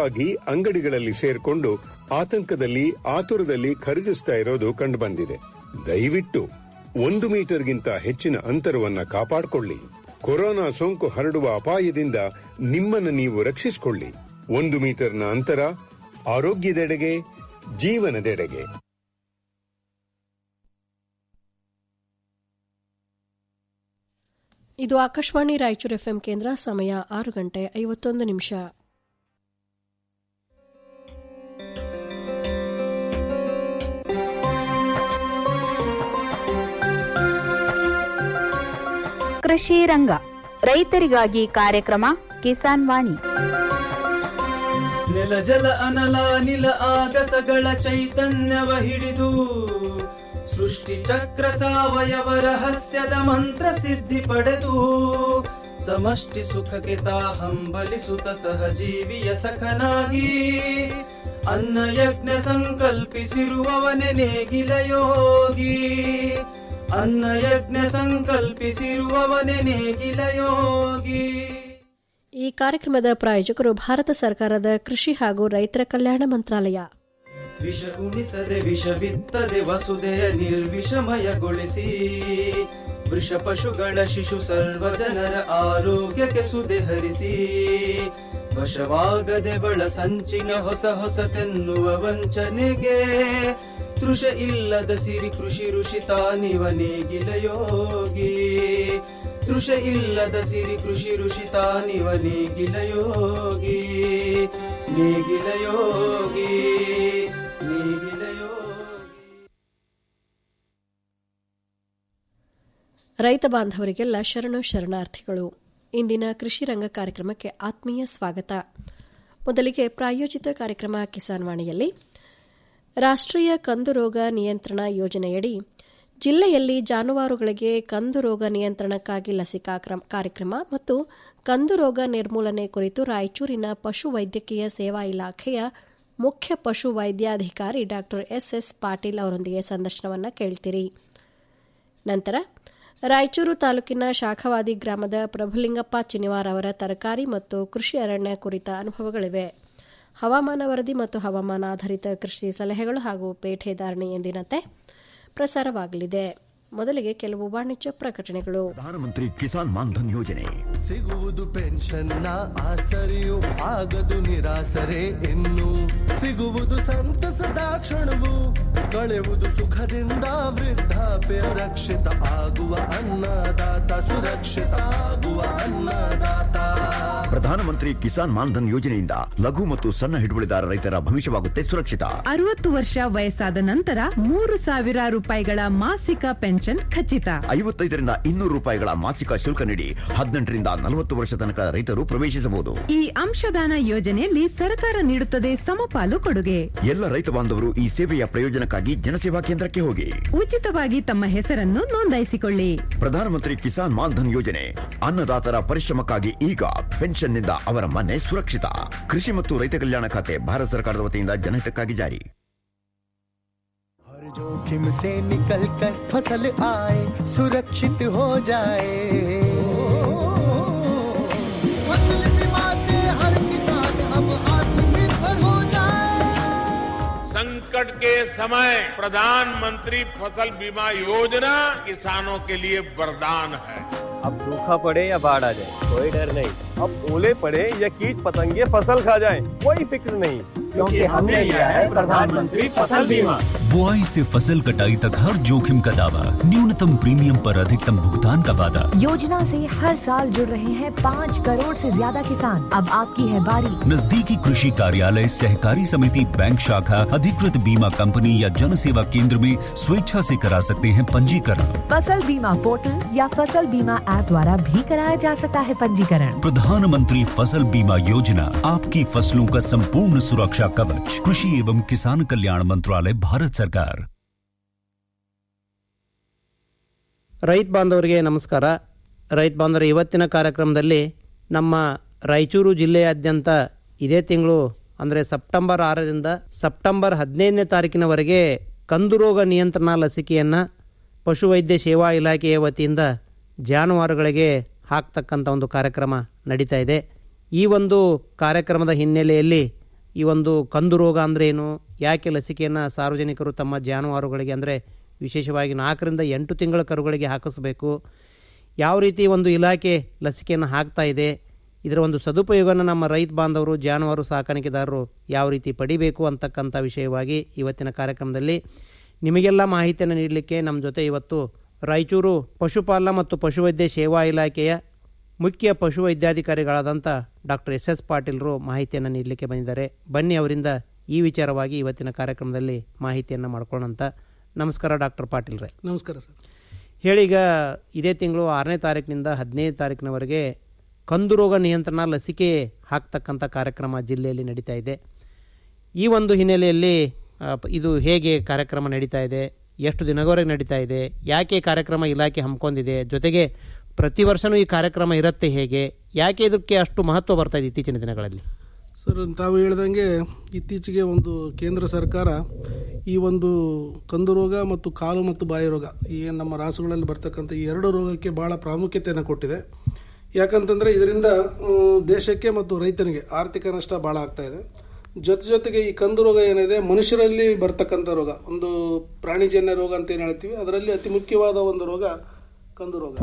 ತಪ್ಪಾಗಿ ಅಂಗಡಿಗಳಲ್ಲಿ ಸೇರ್ಕೊಂಡು ಆತಂಕದಲ್ಲಿ ಆತುರದಲ್ಲಿ ಖರೀದಿಸ್ತಾ ಇರೋದು ಕಂಡುಬಂದಿದೆ ದಯವಿಟ್ಟು ಒಂದು ಮೀಟರ್ಗಿಂತ ಹೆಚ್ಚಿನ ಅಂತರವನ್ನ ಕಾಪಾಡಿಕೊಳ್ಳಿ ಕೊರೋನಾ ಸೋಂಕು ಹರಡುವ ಅಪಾಯದಿಂದ ನಿಮ್ಮನ್ನು ನೀವು ರಕ್ಷಿಸಿಕೊಳ್ಳಿ ಒಂದು ಮೀಟರ್ನ ಅಂತರ ಆರೋಗ್ಯದೆಡೆಗೆ ಜೀವನದೆಡೆಗೆ ಇದು ಆಕಾಶವಾಣಿ ರಾಯಚೂರು ಎಫ್ಎಂ ಕೇಂದ್ರ ಸಮಯ ಆರು ಗಂಟೆ ಐವತ್ತೊಂದು ನಿಮಿಷ ಕೃಷಿ ರಂಗ ರೈತರಿಗಾಗಿ ಕಾರ್ಯಕ್ರಮ ಕಿಸಾನ್ ವಾಣಿ ನೆಲ ಜಲ ಅನಲ ನಿಲ ಆಗಸಗಳ ಚೈತನ್ಯವ ಹಿಡಿದು ಸೃಷ್ಟಿ ಚಕ್ರ ಸಾವಯವ ರಹಸ್ಯದ ಮಂತ್ರ ಸಿದ್ಧಿ ಪಡೆದು ಸಮಷ್ಟಿ ಸುಖಕ್ಕೆ ತಾ ಹಂಬಲಿಸುತ್ತ ಸಹಜೀವಿಯ ಸಖನಾಗಿ ಅನ್ನ ಯಜ್ಞ ಸಂಕಲ್ಪಿಸಿರುವವನೆ ನೇಗಿಲ ಯೋಗಿ ಅನ್ನ ಯಜ್ಞ ಸಂಕಲ್ಪಿಸಿರುವವನೆ ನೇಗಿಲ ಯೋಗಿ ಈ ಕಾರ್ಯಕ್ರಮದ ಪ್ರಾಯೋಜಕರು ಭಾರತ ಸರ್ಕಾರದ ಕೃಷಿ ಹಾಗೂ ರೈತರ ಕಲ್ಯಾಣ ಮಂತ್ರಾಲಯ ವಿಷ ಉಣಿಸದೆ ವಿಷ ಬಿತ್ತದೆ ವಸುದೆಯ ನಿರ್ವಿಷಮಯಗೊಳಿಸಿ ವೃಷ ಪಶುಗಳ ಶಿಶು ಸರ್ವ ಜನರ ಆರೋಗ್ಯಕ್ಕೆ ಸುದೆ ಹರಿಸಿ ವಶವಾಗದೆ ಬಳ ಸಂಚಿನ ಹೊಸ ಹೊಸತೆನ್ನುವ ವಂಚನೆಗೆ ತೃಷ ಇಲ್ಲದ ಸಿರಿ ಕೃಷಿ ಋಷಿ ತಾನಿವ ನೇಗಿಲ ಯೋಗಿ ತೃಷ ಇಲ್ಲದ ಸಿರಿ ಕೃಷಿ ಋಷಿ ತಾನಿವ ನೇಗಿಲ ಯೋಗಿ ನೇಗಿಲ ಯೋಗಿ ನೇಗಿಲ ಯೋಗಿ ರೈತ ಬಾಂಧವರಿಗೆಲ್ಲ ಶರಣು ಶರಣಾರ್ಥಿಗಳು ಇಂದಿನ ಕೃಷಿ ರಂಗ ಕಾರ್ಯಕ್ರಮಕ್ಕೆ ಆತ್ಮೀಯ ಸ್ವಾಗತ ಮೊದಲಿಗೆ ಪ್ರಾಯೋಜಿತ ಕಾರ್ಯಕ್ರಮ ಕಿಸಾನ್ ವಾಣಿಯಲ್ಲಿ ರಾಷ್ಟ್ರೀಯ ಕಂದು ರೋಗ ನಿಯಂತ್ರಣ ಯೋಜನೆಯಡಿ ಜಿಲ್ಲೆಯಲ್ಲಿ ಜಾನುವಾರುಗಳಿಗೆ ಕಂದು ರೋಗ ನಿಯಂತ್ರಣಕ್ಕಾಗಿ ಲಸಿಕಾ ಕ್ರಮ- ಕಾರ್ಯಕ್ರಮ ಮತ್ತು ಕಂದು ರೋಗ ನಿರ್ಮೂಲನೆ ಕುರಿತು ರಾಯಚೂರಿನ ಪಶು ವೈದ್ಯಕೀಯ ಸೇವಾ ಇಲಾಖೆಯ ಮುಖ್ಯ ಪಶು ವೈದ್ಯಾಧಿಕಾರಿ ಡಾ ಎಸ್ಎಸ್ ಪಾಟೀಲ್ ಅವರೊಂದಿಗೆ ಸಂದರ್ಶನವನ್ನು ಕೇಳ್ತೀರಿ ನಂತರ ರಾಯಚೂರು ತಾಲೂಕಿನ ಶಾಖವಾದಿ ಗ್ರಾಮದ ಪ್ರಭುಲಿಂಗಪ್ಪ ಚಿನಿವಾರ್ ಅವರ ತರಕಾರಿ ಮತ್ತು ಕೃಷಿ ಅರಣ್ಯ ಕುರಿತ ಅನುಭವಗಳಿವೆ ಹವಾಮಾನ ವರದಿ ಮತ್ತು ಹವಾಮಾನ ಆಧಾರಿತ ಕೃಷಿ ಸಲಹೆಗಳು ಹಾಗೂ ಪೇಟೆ ಧಾರಣೆ ಎಂದಿನಂತೆ ಪ್ರಸಾರವಾಗಲಿದೆ ಮೊದಲಿಗೆ ಕೆಲವು ವಾಣಿಜ್ಯ ಪ್ರಕಟಣೆಗಳು ಪ್ರಧಾನಮಂತ್ರಿ ಕಿಸಾನ್ ಮಾನ್ಧನ್ ಯೋಜನೆ ಸಿಗುವುದು ಪೆನ್ಷನ್ನ ಆಸರೆಯು ಆಗದು ನಿರಾಸರೆ ಇನ್ನು ಸಿಗುವುದು ಸಂತಸದ ಕ್ಷಣವು ಕಳೆಯುವುದು ಸುಖದಿಂದ ವೃದ್ಧಾಪ್ಯ ರಕ್ಷಿತ ಆಗುವ ಅನ್ನದಾತ ಸುರಕ್ಷಿತ ಆಗುವ ಅನ್ನದಾತ ಪ್ರಧಾನಮಂತ್ರಿ ಕಿಸಾನ್ ಮಾನ್ಧನ್ ಯೋಜನೆಯಿಂದ ಲಘು ಮತ್ತು ಸಣ್ಣ ಹಿಡುವಳಿದಾರ ರೈತರ ಭವಿಷ್ಯವಾಗುತ್ತೆ ಸುರಕ್ಷಿತ ಅರವತ್ತು ವರ್ಷ ವಯಸ್ಸಾದ ನಂತರ ಮೂರು ಸಾವಿರ ರೂಪಾಯಿಗಳ ಮಾಸಿಕ ಪೆನ್ಷನ್ ಖಚಿತ ಐವತ್ತೈದರಿಂದ ಇನ್ನೂರು ರೂಪಾಯಿಗಳ ಮಾಸಿಕ ಶುಲ್ಕ ನೀಡಿ ಹದಿನೆಂಟರಿಂದ ನಲವತ್ತು ವರ್ಷ ತನಕ ರೈತರು ಪ್ರವೇಶಿಸಬಹುದು ಈ ಅಂಶದಾನ ಯೋಜನೆಯಲ್ಲಿ ಸರ್ಕಾರ ನೀಡುತ್ತದೆ ಸಮಪಾಲು ಕೊಡುಗೆ ಎಲ್ಲ ರೈತ ಬಾಂಧವರು ಈ ಸೇವೆಯ ಪ್ರಯೋಜನಕ್ಕಾಗಿ ಜನಸೇವಾ ಕೇಂದ್ರಕ್ಕೆ ಹೋಗಿ ಉಚಿತವಾಗಿ ತಮ್ಮ ಹೆಸರನ್ನು ನೋಂದಾಯಿಸಿಕೊಳ್ಳಿ ಪ್ರಧಾನಮಂತ್ರಿ ಕಿಸಾನ್ ಮಾನ್ಧನ್ ಯೋಜನೆ ಅನ್ನದಾತರ ಪರಿಶ್ರಮಕ್ಕಾಗಿ ಈಗ ಪೆನ್ಷನ್ನಿಂದ ಅವರ ಮನೆ ಸುರಕ್ಷಿತ ಕೃಷಿ ಮತ್ತು ರೈತ ಕಲ್ಯಾಣ ಖಾತೆ ಭಾರತ ಸರ್ಕಾರದ ವತಿಯಿಂದ ಜನಹಿತಕ್ಕಾಗಿ ಜಾರಿ हर जोखिम से निकल कर फसल आए सुरक्षित हो जाए फसल बीमा से हर किसान अब आत्मनिर्भर हो जाए संकट के समय प्रधानमंत्री फसल बीमा योजना किसानों के लिए वरदान है अब सूखा पड़े या बाढ़ आ जाए कोई डर नहीं अब ओले पड़े या कीट पतंगे फसल खा जाए कोई फिक्र नहीं क्योंकि हमने लिया है प्रधानमंत्री फसल बीमा बुआई से फसल कटाई तक हर जोखिम का दावा न्यूनतम प्रीमियम पर अधिकतम भुगतान का वादा योजना से हर साल जुड़ रहे हैं पाँच करोड़ से ज्यादा किसान अब आपकी है बारी नजदीकी कृषि कार्यालय सहकारी समिति बैंक शाखा अधिकृत बीमा कंपनी या जन सेवा केंद्र में स्वेच्छा से करा सकते हैं पंजीकरण फसल बीमा पोर्टल या फसल बीमा ऐप द्वारा भी कराया जा सकता है पंजीकरण प्रधानमंत्री फसल बीमा योजना आपकी फसलों का संपूर्ण सुरक्षा कवच कृषि एवं किसान कल्याण मंत्रालय भारत सरकार ರೈತ ಬಾಂಧವರಿಗೆ ನಮಸ್ಕಾರ ರೈತ ಬಾಂಧವರ ಇವತ್ತಿನ ಕಾರ್ಯಕ್ರಮದಲ್ಲಿ ನಮ್ಮ ರಾಯಚೂರು ಜಿಲ್ಲೆಯಾದ್ಯಂತ ಇದೇ ತಿಂಗಳು ಅಂದರೆ ಸೆಪ್ಟೆಂಬರ್ ಆರರಿಂದ ಸೆಪ್ಟೆಂಬರ್ ಹದಿನೈದನೇ ತಾರೀಕಿನವರೆಗೆ ಕಂದು ರೋಗ ನಿಯಂತ್ರಣ ಲಸಿಕೆಯನ್ನು ಪಶುವೈದ್ಯ ಸೇವಾ ಇಲಾಖೆಯ ವತಿಯಿಂದ ಜಾನುವಾರುಗಳಿಗೆ ಹಾಕ್ತಕ್ಕಂಥ ಒಂದು ಕಾರ್ಯಕ್ರಮ ನಡೀತಾ ಇದೆ ಈ ಒಂದು ಕಾರ್ಯಕ್ರಮದ ಹಿನ್ನೆಲೆಯಲ್ಲಿ ಈ ಒಂದು ಕಂದು ರೋಗ ಅಂದ್ರೆ ಏನು ಯಾಕೆ ಲಸಿಕೆಯನ್ನು ಸಾರ್ವಜನಿಕರು ತಮ್ಮ ಜಾನುವಾರುಗಳಿಗೆ ಅಂದರೆ ವಿಶೇಷವಾಗಿ ನಾಲ್ಕರಿಂದ ಎಂಟು ತಿಂಗಳ ಕರುಗಳಿಗೆ ಹಾಕಿಸ್ಬೇಕು ಯಾವ ರೀತಿ ಒಂದು ಇಲಾಖೆ ಲಸಿಕೆಯನ್ನು ಹಾಕ್ತಾ ಇದೆ ಇದರ ಒಂದು ಸದುಪಯೋಗನ ನಮ್ಮ ರೈತ ಬಾಂಧವರು ಜಾನುವಾರು ಸಾಕಾಣಿಕೆದಾರರು ಯಾವ ರೀತಿ ಪಡಿಬೇಕು ಅಂತಕ್ಕಂಥ ವಿಷಯವಾಗಿ ಇವತ್ತಿನ ಕಾರ್ಯಕ್ರಮದಲ್ಲಿ ನಿಮಗೆಲ್ಲ ಮಾಹಿತಿಯನ್ನು ನೀಡಲಿಕ್ಕೆ ನಮ್ಮ ಜೊತೆ ಇವತ್ತು ರಾಯಚೂರು ಪಶುಪಾಲನಾ ಮತ್ತು ಪಶುವೈದ್ಯ ಸೇವಾ ಇಲಾಖೆಯ ಮುಖ್ಯ ಪಶುವೈದ್ಯಾಧಿಕಾರಿಗಳಾದಂಥ ಡಾಕ್ಟರ್ ಎಸ್ ಎಸ್ ಪಾಟೀಲ್ರು ಮಾಹಿತಿಯನ್ನು ನೀಡಲಿಕ್ಕೆ ಬಂದಿದ್ದಾರೆ ಬನ್ನಿ ಅವರಿಂದ ಈ ವಿಚಾರವಾಗಿ ಇವತ್ತಿನ ಕಾರ್ಯಕ್ರಮದಲ್ಲಿ ಮಾಹಿತಿಯನ್ನು ಮಾಡ್ಕೊಳ್ಳೋಂಥ ನಮಸ್ಕಾರ ಡಾಕ್ಟರ್ ಪಾಟೀಲ್ರೇ ನಮಸ್ಕಾರ ಸರ್ ಹೇಳೀಗ ಇದೇ ತಿಂಗಳು ಆರನೇ ತಾರೀಕಿನಿಂದ ಹದಿನೈದು ತಾರೀಕಿನವರೆಗೆ ಕಂದು ರೋಗ ನಿಯಂತ್ರಣ ಲಸಿಕೆ ಹಾಕ್ತಕ್ಕಂಥ ಕಾರ್ಯಕ್ರಮ ಜಿಲ್ಲೆಯಲ್ಲಿ ನಡೀತಾ ಇದೆ ಈ ಒಂದು ಹಿನ್ನೆಲೆಯಲ್ಲಿ ಆ, ಪ- ಇದು ಹೇಗೆ ಕಾರ್ಯಕ್ರಮ ನಡೀತಾ ಇದೆ ಎಷ್ಟು ದಿನದವರೆಗೆ ನಡೀತಾ ಇದೆ ಯಾಕೆ ಈ ಕಾರ್ಯಕ್ರಮ ಇಲಾಖೆ ಹಮ್ಮಿಕೊಂಡಿದೆ ಜೊತೆಗೆ ಪ್ರತಿ ವರ್ಷವೂ ಈ ಕಾರ್ಯಕ್ರಮ ಇರುತ್ತೆ ಹೇಗೆ ಯಾಕೆ ಇದಕ್ಕೆ ಅಷ್ಟು ಮಹತ್ವ ಬರ್ತಾ ಇದೆ ಇತ್ತೀಚಿನ ದಿನಗಳಲ್ಲಿ ಸರ್ ತಾವು ಹೇಳ್ದಂಗೆ ಇತ್ತೀಚೆಗೆ ಒಂದು ಕೇಂದ್ರ ಸರ್ಕಾರ ಈ ಒಂದು ಕಂದು ರೋಗ ಮತ್ತು ಕಾಲು ಮತ್ತು ಬಾಯಿ ರೋಗ ಈ ಏನ್ ನಮ್ಮ ರಾಸುಗಳಲ್ಲಿ ಬರ್ತಕ್ಕಂಥ ಈ ಎರಡು ರೋಗಕ್ಕೆ ಭಾಳ ಪ್ರಾಮುಖ್ಯತೆಯನ್ನು ಕೊಟ್ಟಿದೆ ಯಾಕಂತಂದರೆ ಇದರಿಂದ ಮ್, ದೇಶಕ್ಕೆ ಮತ್ತು ರೈತನಿಗೆ ಆರ್ಥಿಕ ನಷ್ಟ ಭಾಳ ಆಗ್ತಾ ಇದೆ ಜೊತೆ ಜೊತೆಗೆ ಈ ಕಂದು ರೋಗ ಏನಿದೆ ಮನುಷ್ಯರಲ್ಲಿ ಬರ್ತಕ್ಕಂಥ ರೋಗ ಒಂದು ಪ್ರಾಣಿಜನ್ಯ ರೋಗ ಅಂತ ಏನು ಹೇಳ್ತೀವಿ ಅದರಲ್ಲಿ ಅತಿ ಮುಖ್ಯವಾದ ಒಂದು ರೋಗ ಕಂದು ರೋಗ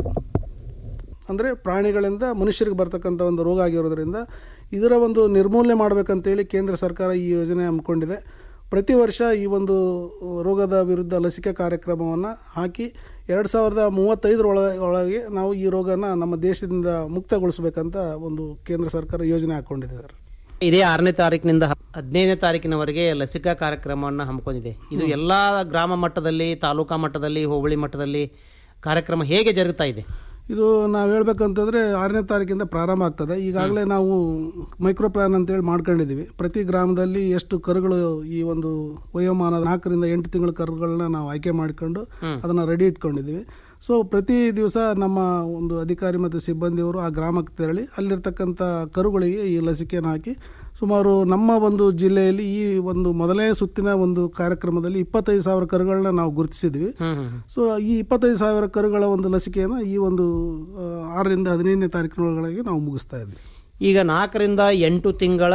ಅಂದರೆ ಪ್ರಾಣಿಗಳಿಂದ ಮನುಷ್ಯರಿಗೆ ಬರ್ತಕ್ಕಂಥ ಒಂದು ರೋಗ ಆಗಿರೋದ್ರಿಂದ ಇದರ ಒಂದು ನಿರ್ಮೂಲನೆ ಮಾಡಬೇಕಂತೇಳಿ ಕೇಂದ್ರ ಸರ್ಕಾರ ಈ ಯೋಜನೆ ಹಮ್ಮಿಕೊಂಡಿದೆ ಪ್ರತಿ ವರ್ಷ ಈ ಒಂದು ರೋಗದ ವಿರುದ್ಧ ಲಸಿಕೆ ಕಾರ್ಯಕ್ರಮವನ್ನು ಹಾಕಿ ಎರಡು ಸಾವಿರದ ಮೂವತ್ತೈದರ ಒಳ ಒಳಗೆ ನಾವು ಈ ರೋಗನ ನಮ್ಮ ದೇಶದಿಂದ ಮುಕ್ತಗೊಳಿಸಬೇಕಂತ ಒಂದು ಕೇಂದ್ರ ಸರ್ಕಾರ ಯೋಜನೆ ಹಾಕ್ಕೊಂಡಿದೆ ಸರ್ ಇದೇ ಆರನೇ ತಾರೀಕಿನಿಂದ ಹ- ಹದಿನೈದನೇ ತಾರೀಕಿನವರೆಗೆ ಲಸಿಕಾ ಕಾರ್ಯಕ್ರಮವನ್ನು ಹಮ್ಮಿಕೊಂಡಿದೆ ಇದು ಎಲ್ಲ ಗ್ರಾಮ ಮಟ್ಟದಲ್ಲಿ ತಾಲೂಕಾ ಮಟ್ಟದಲ್ಲಿ ಹೋಬಳಿ ಮಟ್ಟದಲ್ಲಿ ಕಾರ್ಯಕ್ರಮ ಹೇಗೆ ಜರುಗ್ತಾ ಇದೆ ಇದು ನಾವು ಹೇಳ್ಬೇಕಂತಂದ್ರೆ ಆರನೇ ತಾರೀಕಿಂದ ಪ್ರಾರಂಭ ಆಗ್ತದೆ ಈಗಾಗಲೇ ನಾವು ಮೈಕ್ರೋ ಪ್ಲಾನ್ ಅಂತೇಳಿ ಮಾಡ್ಕೊಂಡಿದ್ದೀವಿ ಪ್ರತಿ ಗ್ರಾಮದಲ್ಲಿ ಎಷ್ಟು ಕರುಗಳು ಈ ಒಂದು ವಯೋಮಾನ ನಾಲ್ಕರಿಂದ ಎಂಟು ತಿಂಗಳ ಕರುಗಳನ್ನ ನಾವು ಆಯ್ಕೆ ಮಾಡಿಕೊಂಡು ಅದನ್ನು ರೆಡಿ ಇಟ್ಕೊಂಡಿದ್ದೀವಿ ಸೊ ಪ್ರತಿ ದಿವಸ ನಮ್ಮ ಒಂದು ಅಧಿಕಾರಿ ಮತ್ತು ಸಿಬ್ಬಂದಿಯವರು ಆ ಗ್ರಾಮಕ್ಕೆ ತೆರಳಿ ಅಲ್ಲಿರ್ತಕ್ಕಂಥ ಕರುಗಳಿಗೆ ಈ ಲಸಿಕೆಯನ್ನು ಹಾಕಿ ಸುಮಾರು ನಮ್ಮ ಒಂದು ಜಿಲ್ಲೆಯಲ್ಲಿ ಈ ಒಂದು ಮೊದಲನೇ ಸುತ್ತಿನ ಒಂದು ಕಾರ್ಯಕ್ರಮದಲ್ಲಿ ಇಪ್ಪತ್ತೈದು ಸಾವಿರ ಕರುಗಳನ್ನ ನಾವು ಗುರುತಿಸಿದ್ವಿ ಸೊ ಈ ಇಪ್ಪತ್ತೈದು ಸಾವಿರ ಕರುಗಳ ಒಂದು ಲಸಿಕೆಯನ್ನು ಈ ಒಂದು ಆ, ಆರರಿಂದ ಹದಿನೈದನೇ ತಾರೀಕಿನೊಳಗೆ ನಾವು ಮುಗಿಸ್ತಾ ಇದ್ವಿ ಈಗ ನಾಲ್ಕರಿಂದ ಎಂಟು ತಿಂಗಳ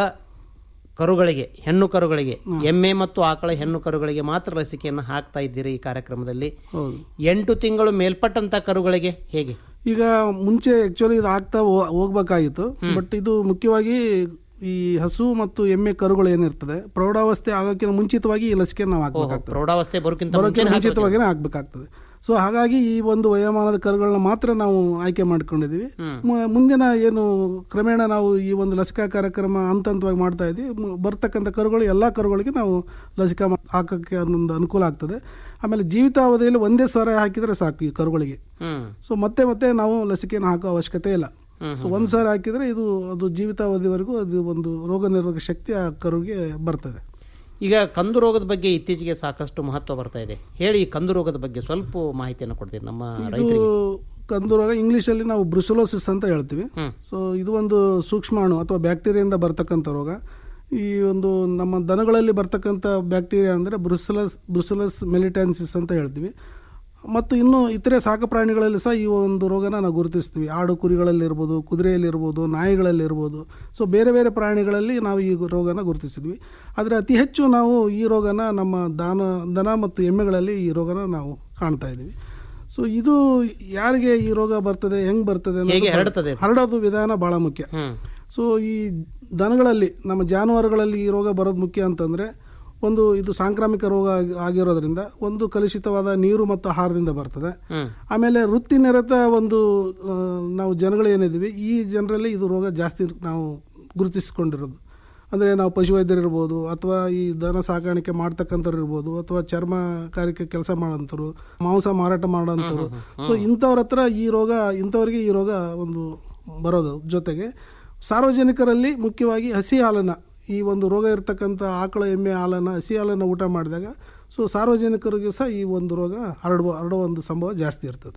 ಕರುಗಳಿಗೆ ಹೆಣ್ಣು ಕರುಗಳಿಗೆ ಎಮ್ಮೆ ಮತ್ತು ಆಕಳ ಹೆಣ್ಣು ಕರುಗಳಿಗೆ ಮಾತ್ರ ಲಸಿಕೆಯನ್ನು ಹಾಕ್ತಾ ಇದ್ದೀರಿ ಈ ಕಾರ್ಯಕ್ರಮದಲ್ಲಿ ಹೌದು ಎಂಟು ತಿಂಗಳು ಮೇಲ್ಪಟ್ಟಂತ ಕರುಗಳಿಗೆ ಹೇಗೆ ಈಗ ಮುಂಚೆ ಆಕ್ಚುಲಿ ಇದು ಆಗ್ತಾ ಹೋ- ಹೋಗ್ಬೇಕಾಗಿತ್ತು ಬಟ್ ಇದು ಮುಖ್ಯವಾಗಿ ಈ ಹಸು ಮತ್ತು ಎಮ್ಮೆ ಕರುಗಳು ಏನಿರ್ತದೆ ಪ್ರೌಢಾವಸ್ಥೆ ಆಗೋಕ್ಕಿಂತ ಮುಂಚಿತವಾಗಿ ಈ ಲಸಿಕೆ ನಾವು ಹಾಕ್ಬೇಕಾಗ್ತದೆ ಪ್ರೌಢಾವಸ್ಥೆ ಬರೋಕ್ಕಿಂತ ಬರೋಕ್ಕಿಂತ ಮುಂಚೆನೇ ಮುಂಚಿತವಾಗಿನೇ ಹಾಕ್ಬೇಕಾಗ್ತದೆ ಸೊ ಹಾಗಾಗಿ ಈ ಒಂದು ವಯೋಮಾನದ ಕರುಗಳನ್ನ ಮಾತ್ರ ನಾವು ಆಯ್ಕೆ ಮಾಡ್ಕೊಂಡಿದ್ದೀವಿ ಮು- ಮುಂದಿನ ಏನು ಕ್ರಮೇಣ ನಾವು ಈ ಒಂದು ಲಸಿಕಾ ಕಾರ್ಯಕ್ರಮ ಹಂತ ಹಂತವಾಗಿ ಮಾಡ್ತಾ ಇದ್ದೀವಿ ಮು- ಬರ್ತಕ್ಕಂಥ ಕರುಗಳು ಎಲ್ಲ ಕರುಗಳಿಗೆ ನಾವು ಲಸಿಕಾ ಮಾ- ಹಾಕಕ್ಕೆ ಒಂದು ಅನುಕೂಲ ಆಗ್ತದೆ ಆಮೇಲೆ ಜೀವಿತಾವಧಿಯಲ್ಲಿ ಒಂದೇ ಸರ ಹಾಕಿದರೆ ಸಾಕು ಈ ಕರುಗಳಿಗೆ ಹ್ಮ್ ಸೊ ಮತ್ತೆ ಮತ್ತೆ ನಾವು ಲಸಿಕೆಯನ್ನು ಹಾಕೋ ಅವಶ್ಯಕತೆ ಇಲ್ಲ ಸೊ ಒಂದು ಸಾರಿ ಹಾಕಿದ್ರೆ ಇದು ಅದು ಜೀವಿತಾವಧಿವರೆಗೂ ಅದು ಒಂದು ರೋಗ ನಿರೋಧಕ ಶಕ್ತಿ ಆ ಕರುಗೆ ಬರ್ತದೆ ಈಗ ಕಂದು ರೋಗದ ಬಗ್ಗೆ ಇತ್ತೀಚೆಗೆ ಸಾಕಷ್ಟು ಮಹತ್ವ ಬರ್ತಾ ಇದೆ ಹೇಳಿ ಈ ಕಂದು ರೋಗದ ಬಗ್ಗೆ ಸ್ವಲ್ಪ ಮಾಹಿತಿಯನ್ನು ಕೊಡ್ತೀರಿ ನಮ್ಮ ಇದು ರೈತರಿಗೆ ಕಂದು ರೋಗ ಇಂಗ್ಲಿಷಲ್ಲಿ ನಾವು ಬ್ರುಸಲೋಸಿಸ್ ಅಂತ ಹೇಳ್ತೀವಿ ಸೊ ಇದು ಒಂದು ಸೂಕ್ಷ್ಮಾಣು ಅಥವಾ ಬ್ಯಾಕ್ಟೀರಿಯಿಂದ ಬರ್ತಕ್ಕಂಥ ರೋಗ ಈ ಒಂದು ನಮ್ಮ ದನಗಳಲ್ಲಿ ಬರ್ತಕ್ಕಂಥ ಬ್ಯಾಕ್ಟೀರಿಯಾ ಅಂದರೆ ಬ್ರುಸಲಸ್ ಬ್ರುಸಲಸ್ ಮೆಲಿಟೆನ್ಸಿಸ್ ಅಂತ ಹೇಳ್ತೀವಿ ಮತ್ತು ಇನ್ನು ಇತರೆ ಸಾಕು ಪ್ರಾಣಿಗಳಲ್ಲಿ ಸಹ ಈ ಒಂದು ರೋಗನ ನಾವು ಗುರುತಿಸ್ತೀವಿ ಆಡು ಕುರಿಗಳಲ್ಲಿರ್ಬೋದು ಕುದುರೆಯಲ್ಲಿರ್ಬೋದು ನಾಯಿಗಳಲ್ಲಿರ್ಬೋದು ಸೊ ಬೇರೆ ಬೇರೆ ಪ್ರಾಣಿಗಳಲ್ಲಿ ನಾವು ಈ ರೋಗನ ಗುರುತಿಸಿದ್ವಿ ಆದರೆ ಅತಿ ಹೆಚ್ಚು ನಾವು ಈ ರೋಗನ ನಮ್ಮ ದಾನ ದನ ಮತ್ತು ಎಮ್ಮೆಗಳಲ್ಲಿ ಈ ರೋಗನ ನಾವು ಕಾಣ್ತಾ ಇದ್ದೀವಿ ಸೊ ಇದು ಯಾರಿಗೆ ಈ ರೋಗ ಬರ್ತದೆ ಹೆಂಗ್ ಬರ್ತದೆ ಅನ್ನೋದು ಹೇಗೆ ಬಹಳ- ಹರಡ್ತದೆ? ಹರಡೋದು ವಿಧಾನ ಬಹಳ ಮುಖ್ಯ ಸೊ ಈ ದನಗಳಲ್ಲಿ ನಮ್ಮ ಜಾನುವಾರುಗಳಲ್ಲಿ ಈ ರೋಗ ಬರೋದು ಮುಖ್ಯ ಅಂತಂದ್ರೆ ಒಂದು ಇದು ಸಾಂಕ್ರಾಮಿಕ ರೋಗ ಆಗಿ- ಆಗಿರೋದ್ರಿಂದ ಒಂದು ಕಲುಷಿತವಾದ ನೀರು ಮತ್ತು ಆಹಾರದಿಂದ ಬರ್ತದೆ ಆಮೇಲೆ ವೃತ್ತಿ ನಿರತ ಒಂದು ಆ, ನಾವು ಜನಗಳು ಏನಿದ್ದೀವಿ ಈ ಜನರಲ್ಲಿ ಇದು ರೋಗ ಜಾಸ್ತಿ ನಾವು ಗುರುತಿಸಿಕೊಂಡಿರೋದು ಅಂದರೆ ನಾವು ಪಶುವೈದ್ಯರು ಇರ್ಬೋದು ಅಥವಾ ಈ ದನ ಸಾಕಾಣಿಕೆ ಮಾಡ್ತಕ್ಕಂಥವ್ರು ಇರ್ಬೋದು ಅಥವಾ ಚರ್ಮ ಕಾರ್ಯಕ್ಕೆ ಕೆಲಸ ಮಾಡೋಂಥವ್ರು ಮಾಂಸ ಮಾರಾಟ ಮಾಡೋಂಥವ್ರು ಸೊ ಇಂಥವ್ರ ಹತ್ರ ಈ ರೋಗ ಇಂಥವ್ರಿಗೆ ಈ ರೋಗ ಒಂದು ಬರೋದು ಜೊತೆಗೆ ಸಾರ್ವಜನಿಕರಲ್ಲಿ ಮುಖ್ಯವಾಗಿ ಹಸಿ ಹಾಲನ್ನು ಈ ಒಂದು ರೋಗ ಇರತಕ್ಕಂಥ ಆಕಳ ಎಮ್ಮೆ ಹಾಲನ್ನು ಹಸಿ ಹಾಲನ್ನು ಊಟ ಮಾಡಿದಾಗ ಸೊ ಸಾರ್ವಜನಿಕರಿಗೂ ಸಹ ಈ ಒಂದು ರೋಗ ಹರಡುವ ಹರಡುವ ಒಂದು ಸಂಭವ ಜಾಸ್ತಿ ಇರ್ತದೆ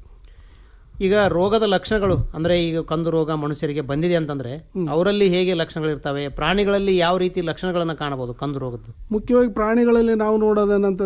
ಈಗ ರೋಗದ ಲಕ್ಷಣಗಳು ಅಂದ್ರೆ ಈಗ ಕಂದು ರೋಗ ಮನುಷ್ಯರಿಗೆ ಬಂದಿದೆ ಅಂತಂದ್ರೆ ಅವರಲ್ಲಿ ಹೇಗೆ ಲಕ್ಷಣಗಳು ಇರ್ತವೆ ಪ್ರಾಣಿಗಳಲ್ಲಿ ಯಾವ ರೀತಿ ಲಕ್ಷಣಗಳನ್ನ ಕಾಣಬಹುದು ಕಂದು ರೋಗದ್ದು ಮುಖ್ಯವಾಗಿ ಪ್ರಾಣಿಗಳಲ್ಲಿ ನಾವು ನೋಡೋದೇನಂತಂದ್ರೆ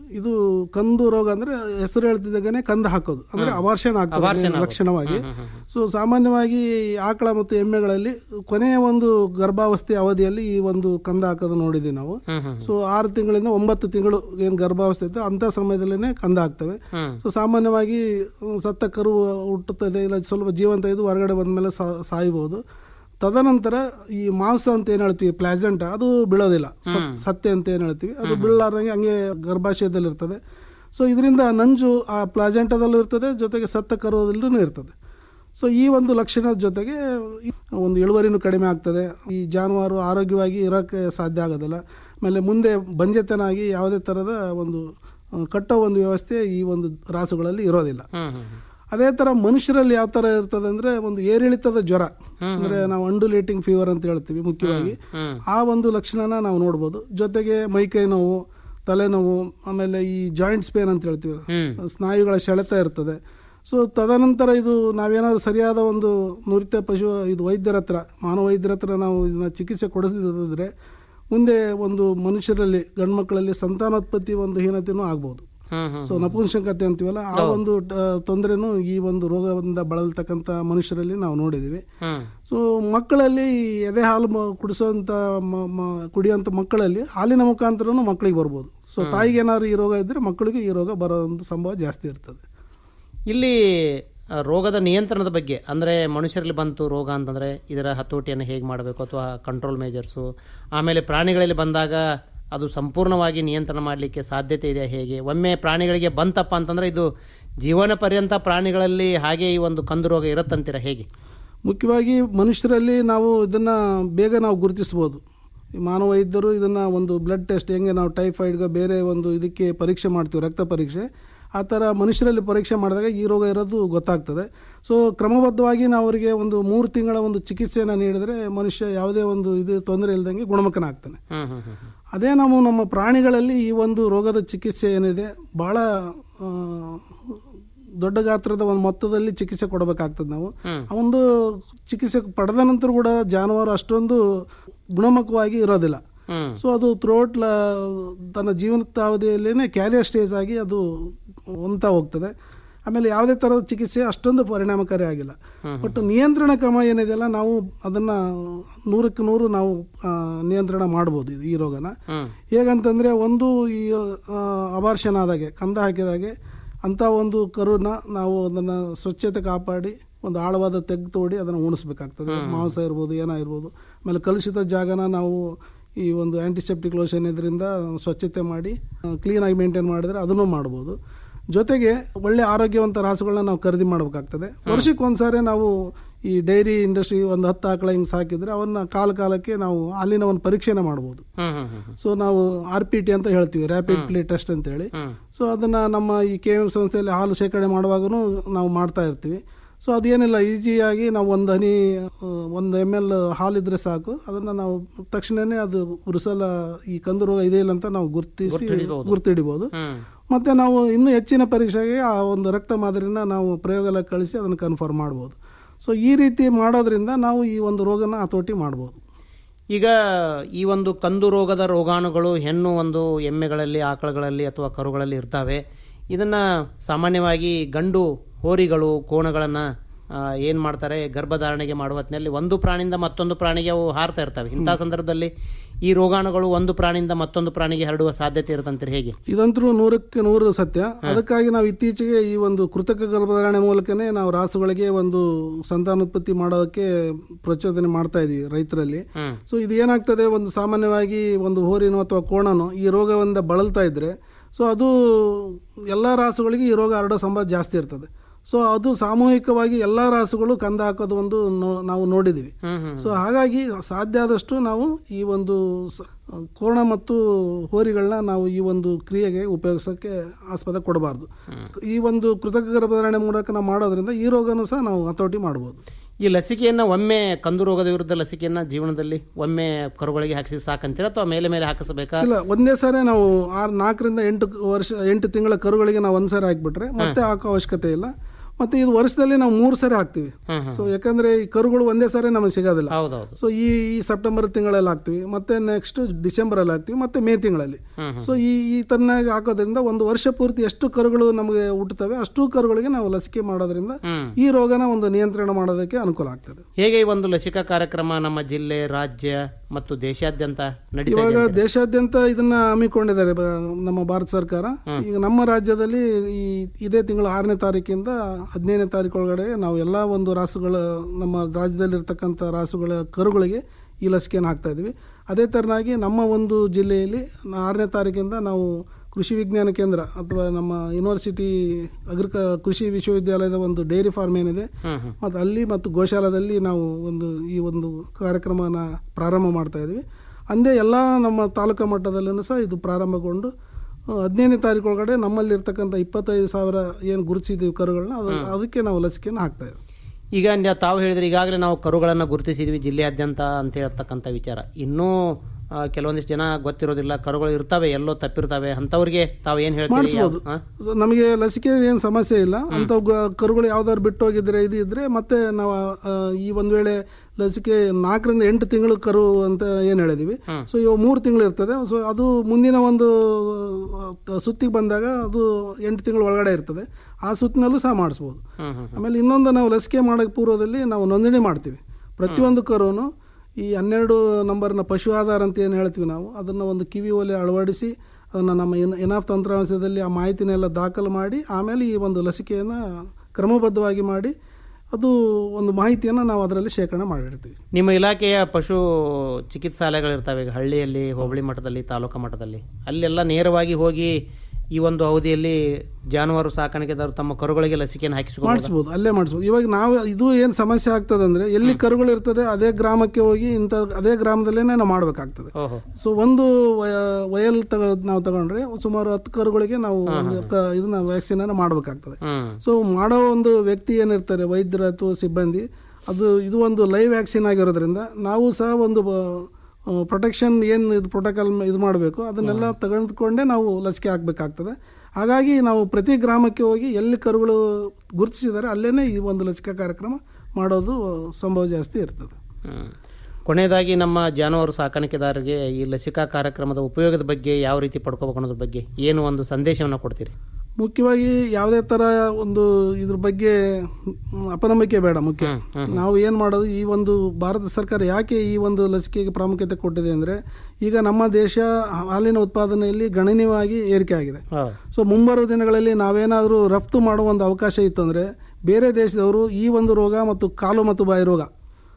ಇದು ಕಂದು ರೋಗ ಅಂದ್ರೆ ಹೆಸರು ಹೇಳ್ತಿದ್ದಾಗನೆ ಕಂದ ಹಾಕೋದು ಅಂದ್ರೆ ಹ್ಮ್. ಅವಾರ್ಷನ್ ಆಗ್ತದೆ ಅವಾರ್ಷನ್ ಆಗೋದು. ಲಕ್ಷಣವಾಗಿ ಹ್ಮ್, ಹ್ಮ್, ಹ್ಮ್. ಸೊ ಸಾಮಾನ್ಯವಾಗಿ ಆಕಳ ಮತ್ತು ಎಮ್ಮೆಗಳಲ್ಲಿ ಕೊನೆಯ ಒಂದು ಗರ್ಭಾವಸ್ಥೆ ಅವಧಿಯಲ್ಲಿ ಈ ಒಂದು ಕಂದ ಹಾಕೋದು ನೋಡಿದ್ವಿ ನಾವು ಹ್ಮ್, ಹ್ಮ್, ಸೊ ಆರು ತಿಂಗಳಿಂದ ಒಂಬತ್ತು ತಿಂಗಳು ಏನು ಗರ್ಭಾವಸ್ಥೆ ಇತ್ತು ಅಂತ ಸಮಯದಲ್ಲೇ ಕಂದ ಆಗ್ತವೆ ಹ್ಮ್. ಸೊ ಸಾಮಾನ್ಯವಾಗಿ ಹ್ಮ್, ಸತ್ತ ಕರು ಹುಟ್ಟುತ್ತದೆ ಇಲ್ಲ ಸ್ವಲ್ಪ ಜೀವಂತ ಇದು ಹೊರಗಡೆ ಬಂದ್ಮೇಲೆ ಸಾ- ಸಾಯ್ಬೋದು ತದನಂತರ ಈ ಮಾಂಸ ಅಂತ ಏನ್ ಹೇಳ್ತೀವಿ ಪ್ಲಾಸೆಂಟ್ ಅದು ಬೀಳೋದಿಲ್ಲ ಸ- ಹ್ಮ್. ಸತ್ತೆ ಅಂತ ಏನ್ ಹೇಳ್ತೀವಿ ಅದು ಬೀಳಲಾರ್ದಂಗೆ ಹಂಗೆ ಗರ್ಭಾಶಯದಲ್ಲಿ ಇರ್ತದೆ ಸೊ ಇದರಿಂದ ನಂಜು ಆ ಪ್ಲಾಜೆಂಟದಲ್ಲೂ ಇರ್ತದೆ ಜೊತೆಗೆ ಸತ್ತ ಕರುವದಲ್ಲೂ ಇರ್ತದೆ ಸೊ ಈ ಒಂದು ಲಕ್ಷಣದ ಜೊತೆಗೆ ಈ ಒಂದು ಇಳುವರಿನೂ ಕಡಿಮೆ ಆಗ್ತದೆ ಈ ಜಾನುವಾರು ಆರೋಗ್ಯವಾಗಿ ಇರೋಕ್ಕೆ ಸಾಧ್ಯ ಆಗೋದಿಲ್ಲ ಆಮೇಲೆ ಮುಂದೆ ಬಂಜೆತನಾಗಿ ಯಾವುದೇ ಥರದ ಒಂದು ಆ, ಕಟ್ಟೋ ಒಂದು ವ್ಯವಸ್ಥೆ ಈ ಒಂದು ರಾಸುಗಳಲ್ಲಿ ಇರೋದಿಲ್ಲ ಹ್ಮ್, ಹ್ಮ್, ಅದೇ ತರ ಮನುಷ್ಯರಲ್ಲಿ ಯಾವ ತರ ಇರ್ತದೆ ಅಂದ್ರೆ ಒಂದು ಏರಿಳಿತದ ಜ್ವರ ಹ್ಮ್. ಅಂದ್ರೆ ನಾವು ಅಂಡುಲೇಟಿಂಗ್ ಫೀವರ್ ಅಂತ ಹೇಳ್ತೀವಿ ಮುಖ್ಯವಾಗಿ ಹ್ಮ್. ಆ ಒಂದು ಲಕ್ಷಣನ ನಾವು ನೋಡ್ಬೋದು ಜೊತೆಗೆ ಮೈಕೈ ನೋವು ತಲೆನೋವು ಆಮೇಲೆ ಈ ಜಾಯಿಂಟ್ಸ್ ಪೇನ್ ಅಂತ ಹೇಳ್ತೀವಿ ಹ್ಮ್. ಸ್ನಾಯುಗಳ ಸೆಳೆತ ಇರ್ತದೆ ಸೊ ತದನಂತರ ಇದು ನಾವೇನಾದ್ರು ಸರಿಯಾದ ಒಂದು ನುರಿತ ಪಶು ಇದು ವೈದ್ಯರ ಹತ್ರ ಮಾನವ ವೈದ್ಯರ ಹತ್ರ ನಾವು ಇದನ್ನ ಚಿಕಿತ್ಸೆ ಕೊಡಿಸಿದ್ರೆ ಮುಂದೆ ಒಂದು ಮನುಷ್ಯರಲ್ಲಿ ಗಂಡ್ಮಕ್ಳಲ್ಲಿ ಸಂತಾನೋತ್ಪತ್ತಿ ಒಂದು ಹೀನತೆನೂ ಆಗ್ಬೋದು ಹ್ಮ್, ಹ್ಮ್, ಸೊ ನಪುಂಸಕತೆ ಅಂತೀವಲ್ಲ ಆ ಹೌದು. ಒಂದು ಟ- ತೊಂದರೆನೂ ಈ ಒಂದು ರೋಗದಿಂದ ಬಳಲ್ತಕ್ಕಂಥ ಮನುಷ್ಯರಲ್ಲಿ ನಾವು ನೋಡಿದ್ದೀವಿ ಹ್ಮ್. ಸೊ ಮಕ್ಕಳಲ್ಲಿ ಈ ಎದೆ ಹಾಲು ಮ- ಕುಡಿಸೋಂಥ ಮ- ಮ- ಕುಡಿಯೋಂಥ ಮಕ್ಕಳಲ್ಲಿ ಹಾಲಿನ ಮುಖಾಂತರನೂ ಮಕ್ಕಳಿಗೆ ಬರ್ಬೋದು ಸೊ ಹ್ಮ್. ತಾಯಿಗೆ ಏನಾದ್ರು ಈ ರೋಗ ಇದ್ರೆ ಮಕ್ಕಳಿಗೆ ಈ ರೋಗ ಬರೋ ಒಂದು ಸಂಭವ ಜಾಸ್ತಿ ಇರ್ತದೆ ಇಲ್ಲಿ ಆ, ರೋಗದ ನಿಯಂತ್ರಣದ ಬಗ್ಗೆ ಅಂದರೆ ಮನುಷ್ಯರಲ್ಲಿ ಬಂತು ರೋಗ ಅಂತಂದರೆ ಇದರ ಹತೋಟಿಯನ್ನು ಹೇಗೆ ಮಾಡಬೇಕು ಅಥವಾ ಕಂಟ್ರೋಲ್ ಮೇಜರ್ಸು ಆಮೇಲೆ ಪ್ರಾಣಿಗಳಲ್ಲಿ ಬಂದಾಗ ಅದು ಸಂಪೂರ್ಣವಾಗಿ ನಿಯಂತ್ರಣ ಮಾಡಲಿಕ್ಕೆ ಸಾಧ್ಯತೆ ಇದೆ ಹೇಗೆ ಒಮ್ಮೆ ಪ್ರಾಣಿಗಳಿಗೆ ಬಂತಪ್ಪ ಅಂತಂದರೆ ಇದು ಜೀವನ ಪರ್ಯಂತ ಪ್ರಾಣಿಗಳಲ್ಲಿ ಹಾಗೆ ಈ ಒಂದು ಕಂದು ರೋಗ ಇರುತ್ತಂತೀರ ಹೇಗೆ ಮುಖ್ಯವಾಗಿ ಮನುಷ್ಯರಲ್ಲಿ ನಾವು ಇದನ್ನ ಬೇಗ ನಾವು ಗುರುತಿಸ್ಬೋದು ಈ ಮಾನವ ವೈದ್ಯರು ಇದನ್ನ ಒಂದು ಬ್ಲಡ್ ಟೆಸ್ಟ್ ಹೆಂಗೆ ನಾವು ಟೈಫಾಯ್ಡ್ಗೆ ಬೇರೆ ಒಂದು ಇದಕ್ಕೆ ಪರೀಕ್ಷೆ ಮಾಡ್ತೀವಿ ರಕ್ತ ಪರೀಕ್ಷೆ ಆ ಥರ ಮನುಷ್ಯರಲ್ಲಿ ಪರೀಕ್ಷೆ ಮಾಡಿದಾಗ ಈ ರೋಗ ಇರೋದು ಗೊತ್ತಾಗ್ತದೆ ಸೊ ಕ್ರಮಬದ್ಧವಾಗಿ ನಾವು ಅವರಿಗೆ ಒಂದು ಮೂರು ತಿಂಗಳ ಒಂದು ಚಿಕಿತ್ಸೆಯನ್ನು ನೀಡಿದರೆ ಮನುಷ್ಯ ಯಾವುದೇ ಒಂದು ಇದು ತೊಂದರೆ ಇಲ್ದಂಗೆ ಗುಣಮುಖನಾಗ್ತಾನೆ ಹ್ಮ್ ಹ್ಮ್ ಹ್ಮ್ ಅದೇ ನಾವು ನಮ್ಮ ಪ್ರಾಣಿಗಳಲ್ಲಿ ಈ ಒಂದು ರೋಗದ ಚಿಕಿತ್ಸೆ ಏನಿದೆ ಬಹಳ ಆ, ದೊಡ್ಡ ಗಾತ್ರದ ಒಂದು ಮೊತ್ತದಲ್ಲಿ ಚಿಕಿತ್ಸೆ ಕೊಡಬೇಕಾಗ್ತದೆ ನಾವು ಹ್ಮ್. ಆ ಒಂದು ಚಿಕಿತ್ಸೆ ಪಡೆದ ನಂತರ ಕೂಡ ಜಾನುವಾರು ಅಷ್ಟೊಂದು ಗುಣಮುಖವಾಗಿ ಇರೋದಿಲ್ಲ ಹ್ಮ್. ಸೊ ಅದು ಥ್ರೋಟ್ ತನ್ನ ಜೀವನೋತ್ಸಾವಧಿಯಲ್ಲೇ ಕ್ಯಾರಿಯರ್ ಸ್ಟೇಜ್ ಆಗಿ ಅದು ಹೊಂತ ಹೋಗ್ತದೆ ಆಮೇಲೆ ಯಾವುದೇ ಥರದ ಚಿಕಿತ್ಸೆ ಅಷ್ಟೊಂದು ಪರಿಣಾಮಕಾರಿ ಆಗಿಲ್ಲ ಹ್ಮ್. ಬಟ್ ನಿಯಂತ್ರಣ ಕ್ರಮ ಏನಿದೆಯಲ್ಲ ನಾವು ಅದನ್ನ ನೂರಕ್ಕೆ ನೂರು ನಾವು ಆ, ನಿಯಂತ್ರಣ ಮಾಡ್ಬೋದು ಇದು- ಈ ರೋಗನ ಹ್ಮ್. ಹೇಗಂತಂದ್ರೆ ಒಂದು ಈ ಅಬಾರ್ಷನ್ ಆದಾಗೆ ಕಂದ ಹಾಕಿದಾಗೆ ಅಂತ ಒಂದು ಕರುನ ನಾವು ಅದನ್ನ ಸ್ವಚ್ಛತೆ ಕಾಪಾಡಿ ಒಂದು ಆಳವಾದ ತೆಗ್ದು ತೋಡಿ ಅದನ್ನು ಉಣಿಸ್ಬೇಕಾಗ್ತದೆ ಹ್ಮ್. ಮಾಂಸ ಇರ್ಬೋದು ಏನೋ ಇರ್ಬೋದು ಆಮೇಲೆ ಕಲುಷಿತ ಜಾಗನ ನಾವು ಈ ಒಂದು ಆಂಟಿಸೆಪ್ಟಿಕ್ ಲೋಷನ್ ಇದರಿಂದ ಸ್ವಚ್ಛತೆ ಮಾಡಿ ಕ್ಲೀನಾಗಿ ಮೇಂಟೈನ್ ಮಾಡಿದ್ರೆ ಅದನ್ನು ಮಾಡ್ಬೋದು ಜೊತೆಗೆ ಒಳ್ಳೆ ಆರೋಗ್ಯವಂತ ರಾಸುಗಳನ್ನ ನಾವು ಖರೀದಿ ಮಾಡಬೇಕಾಗ್ತದೆ ವರ್ಷಕ್ಕೆ ಒಂದ್ಸಾರಿ ನಾವು ಈ ಡೈರಿ ಇಂಡಸ್ಟ್ರಿ ಒಂದು ಹತ್ತು ಆಕಳ ಹಿಂಗೆ ಸಾಕಿದ್ರೆ ಅವನ್ನ ಕಾಲ ಕಾಲಕ್ಕೆ ನಾವು ಅಲ್ಲಿನ ಒಂದು ಪರೀಕ್ಷೆನ ಮಾಡ್ಬೋದು ಹ್ಮ್ ಹ್ಮ್ ಹ್ಮ್ ಸೊ ನಾವು ಆರ್ ಪಿ ಟಿ ಅಂತ ಹೇಳ್ತೀವಿ ರ್ಯಾಪಿಡ್ ಪ್ಲೇ ಟೆಸ್ಟ್ ಅಂತ ಹೇಳಿ ಹ್ಮ್. ಸೊ ಅದನ್ನ ನಮ್ಮ ಈ ಕೆ ಎಂ ಸಂಸ್ಥೆಯಲ್ಲಿ ಹಾಲು ಶೇಖರಣೆ ಮಾಡುವಾಗೂ ನಾವು ಮಾಡ್ತಾ ಇರ್ತೀವಿ ಸೊ ಅದೇನಿಲ್ಲ ಈಸಿಯಾಗಿ ನಾವು ಒಂದು ಹನಿ ಆ, ಒಂದು ಎಮ್ ಎಲ್ ಹಾಲಿದ್ರೆ ಸಾಕು ಅದನ್ನ ನಾವು ತಕ್ಷಣನೇ ಅದು ಉರುಸಲ ಈ ಕಂದು ರೋಗ ಇದೆ ಇಲ್ಲ ಅಂತ ನಾವು ಗುರುತಿಸಿ ಗುರ್ತಿಡಿಬಹುದು. ಗುರ್ತಿಡಿಬಹುದು ಹ್ಮ್. ಮತ್ತೆ ನಾವು ಇನ್ನೂ ಹೆಚ್ಚಿನ ಪರೀಕ್ಷೆಗೆ ಆ ಒಂದು ರಕ್ತ ಮಾದರಿನ ನಾವು ಪ್ರಯೋಗಾಲಯಕ್ಕೆ ಕಳಿಸಿ ಅದನ್ನು ಕನ್ಫರ್ಮ್ ಮಾಡ್ಬೋದು ಸೊ ಈ ರೀತಿ ಮಾಡೋದ್ರಿಂದ ನಾವು ಈ ಒಂದು ರೋಗನ ಹತೋಟಿ ಮಾಡ್ಬೋದು ಈಗ ಈ ಒಂದು ಕಂದು ರೋಗದ ರೋಗಾಣುಗಳು ಹೆಣ್ಣು ಒಂದು ಎಮ್ಮೆಗಳಲ್ಲಿ ಆಕಳುಗಳಲ್ಲಿ ಅಥವಾ ಕರುಗಳಲ್ಲಿ ಇರ್ತವೆ ಇದನ್ನ ಸಾಮಾನ್ಯವಾಗಿ ಗಂಡು ಹೋರಿಗಳು ಕೋಣಗಳನ್ನು ಏನು ಮಾಡ್ತಾರೆ ಗರ್ಭಧಾರಣೆಗೆ ಮಾಡುವ ಹೊತ್ತಿನಲ್ಲಿ ಒಂದು ಪ್ರಾಣಿಯಿಂದ ಮತ್ತೊಂದು ಪ್ರಾಣಿಗೆ ಅವು ಹಾರ್ತಾ ಇರ್ತವೆ ಇಂಥ ಸಂದರ್ಭದಲ್ಲಿ ಈ ರೋಗಾಣುಗಳು ಒಂದು ಪ್ರಾಣಿಯಿಂದ ಮತ್ತೊಂದು ಪ್ರಾಣಿಗೆ ಹರಡುವ ಸಾಧ್ಯತೆ ಇರುತ್ತಂತೀರಿ ಹೇಗೆ ಇದಂತರೂ ನೂರಕ್ಕೆ ನೂರು ಸತ್ಯ ಅದಕ್ಕಾಗಿ ನಾವು ಇತ್ತೀಚೆಗೆ ಈ ಒಂದು ಕೃತಕ ಗರ್ಭಧಾರಣೆ ಮೂಲಕನೇ ನಾವು ರಾಸುಗಳಿಗೆ ಒಂದು ಸಂತಾನೋತ್ಪತ್ತಿ ಮಾಡೋದಕ್ಕೆ ಪ್ರಚೋದನೆ ಮಾಡ್ತಾ ಇದೀವಿ ರೈತರಲ್ಲಿ ಹ್ಮ್. ಸೊ ಇದು ಏನಾಗ್ತದೆ ಒಂದು ಸಾಮಾನ್ಯವಾಗಿ ಒಂದು ಹೋರಿನೋ ಅಥವಾ ಕೋಣನೋ ಈ ರೋಗದಿಂದ ಬಳಲ್ತಾ ಇದ್ರೆ ಸೊ ಅದು ಎಲ್ಲ ರಾಸುಗಳಿಗೆ ಈ ರೋಗ ಹರಡೋ ಸಂಭವ ಜಾಸ್ತಿ ಇರ್ತದೆ ಸೊ ಅದು ಸಾಮೂಹಿಕವಾಗಿ ಎಲ್ಲ ರಾಸುಗಳು ಕಂದ ಹಾಕೋದು ಒಂದು ನೋ- ನಾವು ನೋಡಿದ್ದೀವಿ ಹ್ಮ್ ಹ್ಮ್ ಸೊ ಹಾಗಾಗಿ ಸಾಧ್ಯ ಆದಷ್ಟು ನಾವು ಈ ಒಂದು ಸ- ಕೋಣ ಮತ್ತು ಹೋರಿಗಳನ್ನ ನಾವು ಈ ಒಂದು ಕ್ರಿಯೆಗೆ ಉಪಯೋಗಿಸೋಕ್ಕೆ ಆಸ್ಪದ ಕೊಡಬಾರ್ದು ಈ ಒಂದು ಕೃತಕ ಗರ್ಭಧಾರಣೆ ಮೂಲಕ ನಾವು ಮಾಡೋದ್ರಿಂದ ಈ ರೋಗನೂ ಸಹ ನಾವು ಹತೋಟಿ ಮಾಡ್ಬೋದು ಈ ಲಸಿಕೆಯನ್ನ ಒಮ್ಮೆ ಕಂದು ರೋಗದ ವಿರುದ್ಧ ಲಸಿಕೆಯನ್ನ ಜೀವನದಲ್ಲಿ ಒಮ್ಮೆ ಕರುಗಳಿಗೆ ಹಾಕಿಸಿ ಸಾಕಂತೀರ ಅಥವಾ ಮೇಲೆ ಮೇಲೆ ಹಾಕಿಸಬೇಕಾ ಇಲ್ಲ ಒಂದೇ ಸಾರಿ ನಾವು ಆರು ನಾಲ್ಕರಿಂದ ಎಂಟು ವರ್ಷ ಎಂಟು ತಿಂಗಳ ಕರುಗಳಿಗೆ ನಾವು ಒಂದ್ಸಾರಿ ಹಾಕ್ಬಿಟ್ರೆ ಮತ್ತೆ ಹಾಕೋ ಅವಶ್ಯಕತೆ ಇಲ್ಲ ಮತ್ತೆ ಇದು ವರ್ಷದಲ್ಲಿ ನಾವು ಮೂರು ಸರಿ ಹಾಕ್ತಿವಿ ಹ್ಮ್, ಹ್ಮ್. ಸೊ ಯಾಕಂದ್ರೆ ಈ ಕರುಗಳು ಒಂದೇ ಸಾರಿ ನಮಗೆ ಸಿಗೋದಿಲ್ಲ ಹೌದೌದು ಸೊ ಈ ಈ ಸೆಪ್ಟೆಂಬರ್ ತಿಂಗಳಲ್ಲಿ ಹಾಕ್ತಿವಿ ಮತ್ತೆ ನೆಕ್ಸ್ಟ್ ಡಿಸೆಂಬರ್ ಅಲ್ಲಿ ಹಾಕ್ತಿವಿ ಮತ್ತೆ ಮೇ ತಿಂಗಳಲ್ಲಿ ಹ್ಮ್, ಹ್ಮ್. ಸೊ ಈ ಈ ತರನಾಗಿ ಹಾಕೋದ್ರಿಂದ ಒಂದು ವರ್ಷ ಪೂರ್ತಿ ಎಷ್ಟು ಕರುಗಳು ನಮಗೆ ಹುಟ್ಟುತ್ತವೆ ಅಷ್ಟು ಕರುಗಳಿಗೆ ನಾವು ಲಸಿಕೆ ಮಾಡೋದ್ರಿಂದ ಹ್ಮ್. ಈ ರೋಗನ ಒಂದು ನಿಯಂತ್ರಣ ಮಾಡೋದಕ್ಕೆ ಅನುಕೂಲ ಆಗ್ತದೆ ಹೇಗೆ ಈ ಒಂದು ಲಸಿಕಾ ಕಾರ್ಯಕ್ರಮ ನಮ್ಮ ಜಿಲ್ಲೆ ರಾಜ್ಯ ಮತ್ತು ದೇಶಾದ್ಯಂತ ನಡೀತಾ ಇವಾಗ ಇದೆ ಅಂತೀರಾ? ದೇಶಾದ್ಯಂತ ಇದನ್ನ ಹಮ್ಮಿಕೊಂಡಿದ್ದಾರೆ ಬ- ನಮ್ಮ ಭಾರತ ಸರ್ಕಾರ ಈಗ ನಮ್ಮ ರಾಜ್ಯದಲ್ಲಿ ಈ ಇದೇ ತಿಂಗಳು ಆರನೇ ತಾರೀಕಿಂದ ಹದಿನೈದನೇ ತಾರೀಕು ಒಳಗಡೆ ನಾವು ಎಲ್ಲ ಒಂದು ರಾಸುಗಳ ನಮ್ಮ ರಾಜ್ಯದಲ್ಲಿರ್ತಕ್ಕಂಥ ರಾಸುಗಳ ಕರುಗಳಿಗೆ ಈ ಲಸಿಕೆಯನ್ನು ಹಾಕ್ತಾ ಇದ್ವಿ ಅದೇ ಥರನಾಗಿ ನಮ್ಮ ಒಂದು ಜಿಲ್ಲೆಯಲ್ಲಿ ನ- ಆರನೇ ತಾರೀಕಿಂದ ನಾವು ಕೃಷಿ ವಿಜ್ಞಾನ ಕೇಂದ್ರ ಅಥವಾ ನಮ್ಮ ಯೂನಿವರ್ಸಿಟಿ ಅಗ್ರಿಕ ಕೃಷಿ ವಿಶ್ವವಿದ್ಯಾಲಯದ ಒಂದು ಡೈರಿ ಫಾರ್ಮ್ ಏನಿದೆ ಹ್ಮ್, ಹ್ಮ್. ಮತ್ತು ಅಲ್ಲಿ ಮತ್ತು ಗೋಶಾಲದಲ್ಲಿ ನಾವು ಒಂದು ಈ ಒಂದು ಕಾರ್ಯಕ್ರಮನ ಪ್ರಾರಂಭ ಮಾಡ್ತಾ ಇದ್ವಿ ಅಂದೇ ಎಲ್ಲ ನಮ್ಮ ತಾಲೂಕು ಮಟ್ಟದಲ್ಲೂ ಸಹ ಇದು ಪ್ರಾರಂಭಗೊಂಡು ಆ, ಹದಿನೈದನೇ ತಾರೀಕು ಒಳಗಡೆ ನಮ್ಮಲ್ಲಿ ಇರ್ತಕ್ಕಂಥ ಇಪ್ಪತ್ತೈದು ಸಾವಿರ ಏನು ಗುರುತಿಸಿದ್ದೀವಿ ಕರುಗಳನ್ನ ಅದು ಅದಕ್ಕೆ ನಾವು ಲಸಿಕೆಯನ್ನು ಹಾಕ್ತಾ ಇದ್ದೀವಿ ಈಗ ನ್ಯ- ತಾವು ಹೇಳಿದ್ರೆ ಈಗಾಗಲೇ ನಾವು ಕರುಗಳನ್ನು ಗುರುತಿಸಿದ್ವಿ ಜಿಲ್ಲೆಯಾದ್ಯಂತ ಅಂತ ಹೇಳ್ತಕ್ಕಂಥ ವಿಚಾರ ಇನ್ನೂ ಆ, ಕೆಲವೊಂದಿಷ್ಟು ಜನ ಗೊತ್ತಿರೋದಿಲ್ಲ ಕರುಗಳು ಇರ್ತವೆ ಎಲ್ಲೋ ತಪ್ಪಿರ್ತವೆ ಅಂಥವ್ರಿಗೆ ತಾವು ಏನು ಹೇಳ್ತೀರಿ ಮಾಡಿಸ್ಬೋದು ಹಾ? ಸೊ ನಮಗೆ ಲಸಿಕೆ ಏನು ಸಮಸ್ಯೆ ಇಲ್ಲ ಅಂತ ಕರುಗಳು ಯಾವ್ದಾದ್ರು ಬಿಟ್ಟು ಹೋಗಿದ್ರೆ ಇದು ಇದ್ರೆ ಮತ್ತೆ ನಾವು ಆ, ಈ ಒಂದು ವೇಳೆ ಲಸಿಕೆ ನಾಲ್ಕರಿಂದ ಎಂಟು ತಿಂಗಳು ಕರು ಅಂತ ಏನು ಹೇಳಿದೀವಿ ಸೊ ಇವಾಗ ಮೂರು ತಿಂಗಳು ಇರ್ತದೆ ಸೊ ಅದು ಮುಂದಿನ ಒಂದು ಆ, ಸುತ್ತಿಗೆ ಬಂದಾಗ ಅದು ಎಂಟು ತಿಂಗಳು ಒಳಗಡೆ ಇರ್ತದೆ ಆ ಸುತ್ತಿನಲ್ಲೂ ಸಹ ಮಾಡಿಸ್ಬೋದು ಹ್ಮ್, ಹ್ಮ್, ಹ್ಮ್. ಆಮೇಲೆ ಇನ್ನೊಂದು ನಾವು ಲಸಿಕೆ ಮಾಡೋಕ್ಕೆ ಪೂರ್ವದಲ್ಲಿ ನಾವು ನೋಂದಣಿ ಮಾಡ್ತೀವಿ ಪ್ರತಿಯೊಂದು ಕರುನು ಈ ಹನ್ನೆರಡು ನಂಬರ್ನ ಪಶು ಆಧಾರ ಅಂತ ಏನು ಹೇಳ್ತೀವಿ ನಾವು ಅದನ್ನು ಒಂದು ಕಿವಿ ಒಲೆ ಅಳವಡಿಸಿ ಅದನ್ನು ನಮ್ಮ ಎನ್ ಎನಾಫ್ ತಂತ್ರಾಂಶದಲ್ಲಿ ಆ ಮಾಹಿತಿನೆಲ್ಲ ದಾಖಲು ಮಾಡಿ ಆಮೇಲೆ ಈ ಒಂದು ಲಸಿಕೆಯನ್ನು ಕ್ರಮಬದ್ಧವಾಗಿ ಮಾಡಿ ಅದು ಒಂದು ಮಾಹಿತಿಯನ್ನು ನಾವು ಅದರಲ್ಲಿ ಶೇಖರಣೆ ಮಾಡಿರ್ತೀವಿ ನಿಮ್ಮ ಇಲಾಖೆಯ ಪಶು ಚಿಕಿತ್ಸಾಲಯಗಳಿರ್ತವೆ ಈಗ ಹಳ್ಳಿಯಲ್ಲಿ ಹೋಬಳಿ ಮಟ್ಟದಲ್ಲಿ ತಾಲೂಕು ಮಟ್ಟದಲ್ಲಿ ಅಲ್ಲೆಲ್ಲ ನೇರವಾಗಿ ಹೋಗಿ ಈ ಒಂದು ಅವಧಿಯಲ್ಲಿ ಜಾನುವಾರು ಸಾಕಾಣಿಕೆದಾರರು ತಮ್ಮ ಕರುಗಳಿಗೆ ಲಸಿಕೆಯನ್ನು ಹಾಕಿಸ್ಕೋಬಹುದು ಮಾಡಿಸ್ಬೋದು ಅಲ್ಲೇ ಮಾಡಿಸ್ಬೋದು ಇವಾಗ ನಾವು ಇದು ಏನು ಸಮಸ್ಯೆ ಆಗ್ತದೆ ಅಂದ್ರೆ ಎಲ್ಲಿ ಕರುಗಳು ಇರ್ತದೆ ಅದೇ ಗ್ರಾಮಕ್ಕೆ ಹೋಗಿ ಇಂಥ ಅದೇ ಗ್ರಾಮದಲ್ಲೇ ನಾವು ಮಾಡಬೇಕಾಗ್ತದೆ ಓಹೋ ಸೊ ಒಂದು ವಯ- ವಯಲ್ ತಗ ನಾವು ತಗೊಂಡ್ರೆ ಸುಮಾರು ಹತ್ತು ಕರುಗಳಿಗೆ ನಾವು ಒಂದು ಕ- ಇದನ್ನ ವ್ಯಾಕ್ಸಿನ್ ಅನ್ನ ಮಾಡಬೇಕಾಗ್ತದೆ ಹ್ಮ್ ಸೊ ಮಾಡೋ ಒಂದು ವ್ಯಕ್ತಿ ಏನಿರ್ತಾರೆ ವೈದ್ಯರು ಅಥವಾ ಸಿಬ್ಬಂದಿ ಅದು ಇದು ಒಂದು ಲೈವ್ ವ್ಯಾಕ್ಸಿನ್ ಆಗಿರೋದ್ರಿಂದ ನಾವು ಸಹ ಒಂದು ಪ್ರೊಟೆಕ್ಷನ್ ಏನು ಇದು ಪ್ರೋಟೋಕಾಲ್ ಇದು ಮಾಡಬೇಕು ಅದನ್ನೆಲ್ಲ ತೆಗೆದುಕೊಂಡೇ ನಾವು ಲಸಿಕೆ ಹಾಕಬೇಕಾಗ್ತದೆ ಹಾಗಾಗಿ ನಾವು ಪ್ರತಿ ಗ್ರಾಮಕ್ಕೆ ಹೋಗಿ ಎಲ್ಲಿ ಕರುಗಳು ಗುರುತಿಸಿದ್ದಾರೆ ಅಲ್ಲೇ ಈ ಒಂದು ಲಸಿಕಾ ಕಾರ್ಯಕ್ರಮ ಮಾಡೋದು ಸಂಭವ ಜಾಸ್ತಿ ಇರ್ತದೆ ಹ್ಮ್. ಕೊನೆಯದಾಗಿ ನಮ್ಮ ಜಾನುವಾರು ಸಾಕಾಣಿಕೆದಾರರಿಗೆ ಈ ಲಸಿಕಾ ಕಾರ್ಯಕ್ರಮದ ಉಪಯೋಗದ ಬಗ್ಗೆ ಯಾವ ರೀತಿ ಪಡ್ಕೋಬೇಕು ಅನ್ನೋದ್ರ ಬಗ್ಗೆ ಏನು ಒಂದು ಸಂದೇಶವನ್ನು ಕೊಡ್ತೀರಿ ಮುಖ್ಯವಾಗಿ ಯಾವುದೇ ಥರ ಒಂದು ಇದ್ರ ಬಗ್ಗೆ ಮ್, ಅಪನಂಬಿಕೆ ಬೇಡ ಮುಖ್ಯ ನಾವು ಏನು ಮಾಡೋದು ಈ ಒಂದು ಭಾರತ ಸರ್ಕಾರ ಯಾಕೆ ಈ ಒಂದು ಲಸಿಕೆಗೆ ಪ್ರಾಮುಖ್ಯತೆ ಕೊಟ್ಟಿದೆ ಅಂದರೆ ಈಗ ನಮ್ಮ ದೇಶ ಹಾಲಿನ ಉತ್ಪಾದನೆಯಲ್ಲಿ ಗಣನೀಯವಾಗಿ ಏರಿಕೆ ಆಗಿದೆ ಸೊ ಮುಂಬರುವ ದಿನಗಳಲ್ಲಿ ನಾವೇನಾದರೂ ರಫ್ತು ಮಾಡುವ ಒಂದು ಅವಕಾಶ ಇತ್ತು ಅಂದರೆ ಬೇರೆ ದೇಶದವರು ಈ ಒಂದು ರೋಗ ಮತ್ತು ಕಾಲು ಮತ್ತು ಬಾಯಿ ರೋಗ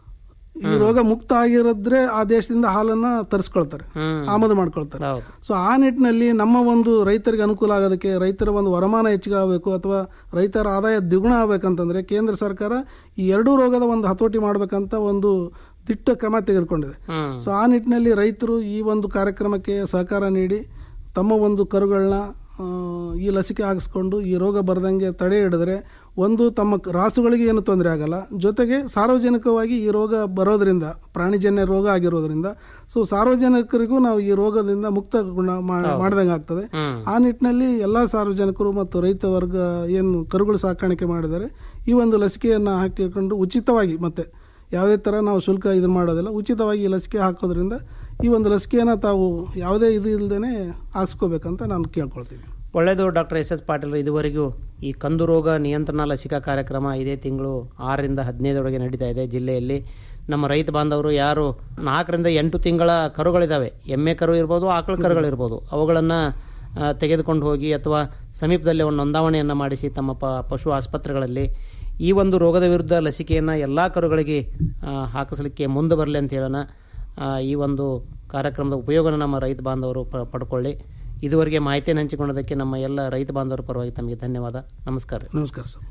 ಈ ರೋಗ ಮುಕ್ತ ಆಗಿರೋದ್ರೆ ಆ ದೇಶದಿಂದ ಹಾಲನ್ನ ತರಿಸ್ಕೊಳ್ತಾರೆ ಆಮದು ಮಾಡ್ಕೊಳ್ತಾರೆ ಸೊ ಆ ನಿಟ್ಟಿನಲ್ಲಿ ನಮ್ಮ ಒಂದು ರೈತರಿಗೆ ಅನುಕೂಲ ಆಗೋದಕ್ಕೆ ರೈತರ ಒಂದು ವರಮಾನ ಹೆಚ್ಚಿಗೆ ಆಗಬೇಕು ಅಥವಾ ರೈತರ ಆದಾಯ ದ್ವಿಗುಣ ಆಗಬೇಕಂತಂದ್ರೆ ಕೇಂದ್ರ ಸರ್ಕಾರ ಈ ಎರಡೂ ರೋಗದ ಒಂದು ಹತೋಟಿ ಮಾಡಬೇಕಂತ ಒಂದು ದಿಟ್ಟ ಕ್ರಮ ತೆಗೆದುಕೊಂಡಿದೆ ಸೊ ಆ ನಿಟ್ಟಿನಲ್ಲಿ ರೈತರು ಈ ಒಂದು ಕಾರ್ಯಕ್ರಮಕ್ಕೆ ಸಹಕಾರ ನೀಡಿ ತಮ್ಮ ಒಂದು ಕರುಗಳನ್ನ ಆ, ಈ ಲಸಿಕೆ ಹಾಕಿಸ್ಕೊಂಡು ಈ ರೋಗ ಬರದಂಗೆ ತಡೆ ಹಿಡಿದ್ರೆ ಒಂದು ತಮ್ಮ ಕ- ರಾಸುಗಳಿಗೆ ಏನು ತೊಂದರೆ ಆಗಲ್ಲ ಜೊತೆಗೆ ಸಾರ್ವಜನಿಕವಾಗಿ ಈ ರೋಗ ಬರೋದ್ರಿಂದ ಪ್ರಾಣಿಜನ್ಯ ರೋಗ ಆಗಿರೋದ್ರಿಂದ ಸೊ ಸಾರ್ವಜನಿಕರಿಗೂ ನಾವು ಈ ರೋಗದಿಂದ ಮುಕ್ತ ಗುಣ ಮಾಡ್ದಂಗೆ ಆಗ್ತದೆ ಆ ನಿಟ್ಟಿನಲ್ಲಿ ಎಲ್ಲ ಸಾರ್ವಜನಿಕರು ಮತ್ತು ರೈತ ವರ್ಗ ಏನು ಕರುಗಳು ಸಾಕಾಣಿಕೆ ಮಾಡಿದ್ದಾರೆ ಈ ಒಂದು ಲಸಿಕೆಯನ್ನು ಹಾಕಿಕೊಂಡು ಉಚಿತವಾಗಿ ಮತ್ತೆ ಯಾವುದೇ ಥರ ನಾವು ಶುಲ್ಕ ಇದನ್ನು ಮಾಡೋದಿಲ್ಲ ಉಚಿತವಾಗಿ ಈ ಲಸಿಕೆ ಹಾಕೋದ್ರಿಂದ ಈ ಒಂದು ಲಸಿಕೆಯನ್ನು ತಾವು ಯಾವುದೇ ಇದು ಇಲ್ಲದೇ ಹಾಕ್ಸ್ಕೋಬೇಕಂತ ನಾನು ಕೇಳ್ಕೊಳ್ತೀನಿ ಒಳ್ಳೆಯದು ಡಾಕ್ಟರ್ ಎಸ್ ಎಸ್ ಪಾಟೀಲ್ ಇದುವರೆಗೂ ಈ ಕಂದು ರೋಗ ನಿಯಂತ್ರಣ ಲಸಿಕಾ ಕಾರ್ಯಕ್ರಮ ಇದೇ ತಿಂಗಳು ಆರರಿಂದ ಹದಿನೈದರವರೆಗೆ ನಡೀತಾ ಇದೆ ಜಿಲ್ಲೆಯಲ್ಲಿ ನಮ್ಮ ರೈತ ಬಾಂಧವರು ಯಾರು ನಾಲ್ಕರಿಂದ ಎಂಟು ತಿಂಗಳ ಕರುಗಳಿದ್ದಾವೆ ಎಮ್ಮೆ ಕರು ಇರ್ಬೋದು ಆಕಳ ಕರುಗಳಿರ್ಬೋದು ಅವುಗಳನ್ನು ತೆಗೆದುಕೊಂಡು ಹೋಗಿ ಅಥವಾ ಸಮೀಪದಲ್ಲೇ ಒಂದು ನೋಂದಾವಣೆಯನ್ನು ಮಾಡಿಸಿ ತಮ್ಮ ಪ ಪಶು ಆಸ್ಪತ್ರೆಗಳಲ್ಲಿ ಈ ಒಂದು ರೋಗದ ವಿರುದ್ಧ ಲಸಿಕೆಯನ್ನು ಎಲ್ಲ ಕರುಗಳಿಗೆ ಆ, ಹಾಕಿಸಲಿಕ್ಕೆ ಮುಂದೆ ಬರಲಿ ಅಂತ ಹೇಳೋಣ ಆ, ಈ ಒಂದು ಕಾರ್ಯಕ್ರಮದ ಉಪಯೋಗನ ನಮ್ಮ ರೈತ ಬಾಂಧವರು ಪ ಪಡ್ಕೊಳ್ಳಿ ಇದುವರೆಗೆ ಮಾಹಿತಿಯನ್ನು ಹಂಚಿಕೊಂಡದಕ್ಕೆ ನಮ್ಮ ಎಲ್ಲ ರೈತ ಬಾಂಧವರ ಪರವಾಗಿ ತಮಗೆ ಧನ್ಯವಾದ ನಮಸ್ಕಾರ ನಮಸ್ಕಾರ ಸರ್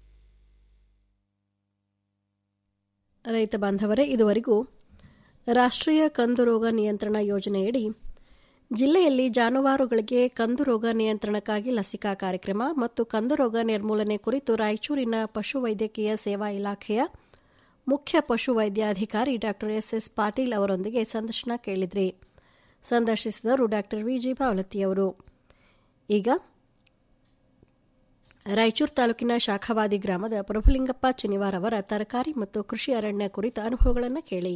ರೈತ ಬಾಂಧವರೇ ಇದುವರೆಗೂ ರಾಷ್ಟ್ರೀಯ ಕಂದು ರೋಗ ನಿಯಂತ್ರಣ ಯೋಜನೆಯಡಿ ಜಿಲ್ಲೆಯಲ್ಲಿ ಜಾನುವಾರುಗಳಿಗೆ ಕಂದು ರೋಗ ನಿಯಂತ್ರಣಕ್ಕಾಗಿ ಲಸಿಕಾ ಕಾರ್ಯಕ್ರಮ ಮತ್ತು ಕಂದು ರೋಗ ನಿರ್ಮೂಲನೆ ಕುರಿತು ರಾಯಚೂರಿನ ಪಶುವೈದ್ಯಕೀಯ ಸೇವಾ ಇಲಾಖೆಯ ಮುಖ್ಯ ಪಶು ವೈದ್ಯಾಧಿಕಾರಿ ಡಾ ಎಸ್ ಎಸ್ ಪಾಟೀಲ್ ಅವರೊಂದಿಗೆ ಸಂದರ್ಶನ ಕೇಳಿದ್ರಿ ಸಂದರ್ಶಿಸಿದವರು ಡಾ ವಿಜಿ ಪಾವಲತ್ತಿಯವರು ಈಗ ರಾಯಚೂರು ತಾಲೂಕಿನ ಶಾಖವಾದಿ ಗ್ರಾಮದ ಪ್ರಭುಲಿಂಗಪ್ಪ ಚಿನಿವಾರ್ ಅವರ ತರಕಾರಿ ಮತ್ತು ಕೃಷಿ ಅರಣ್ಯ ಕುರಿತ ಅನುಭವಗಳನ್ನು ಕೇಳಿ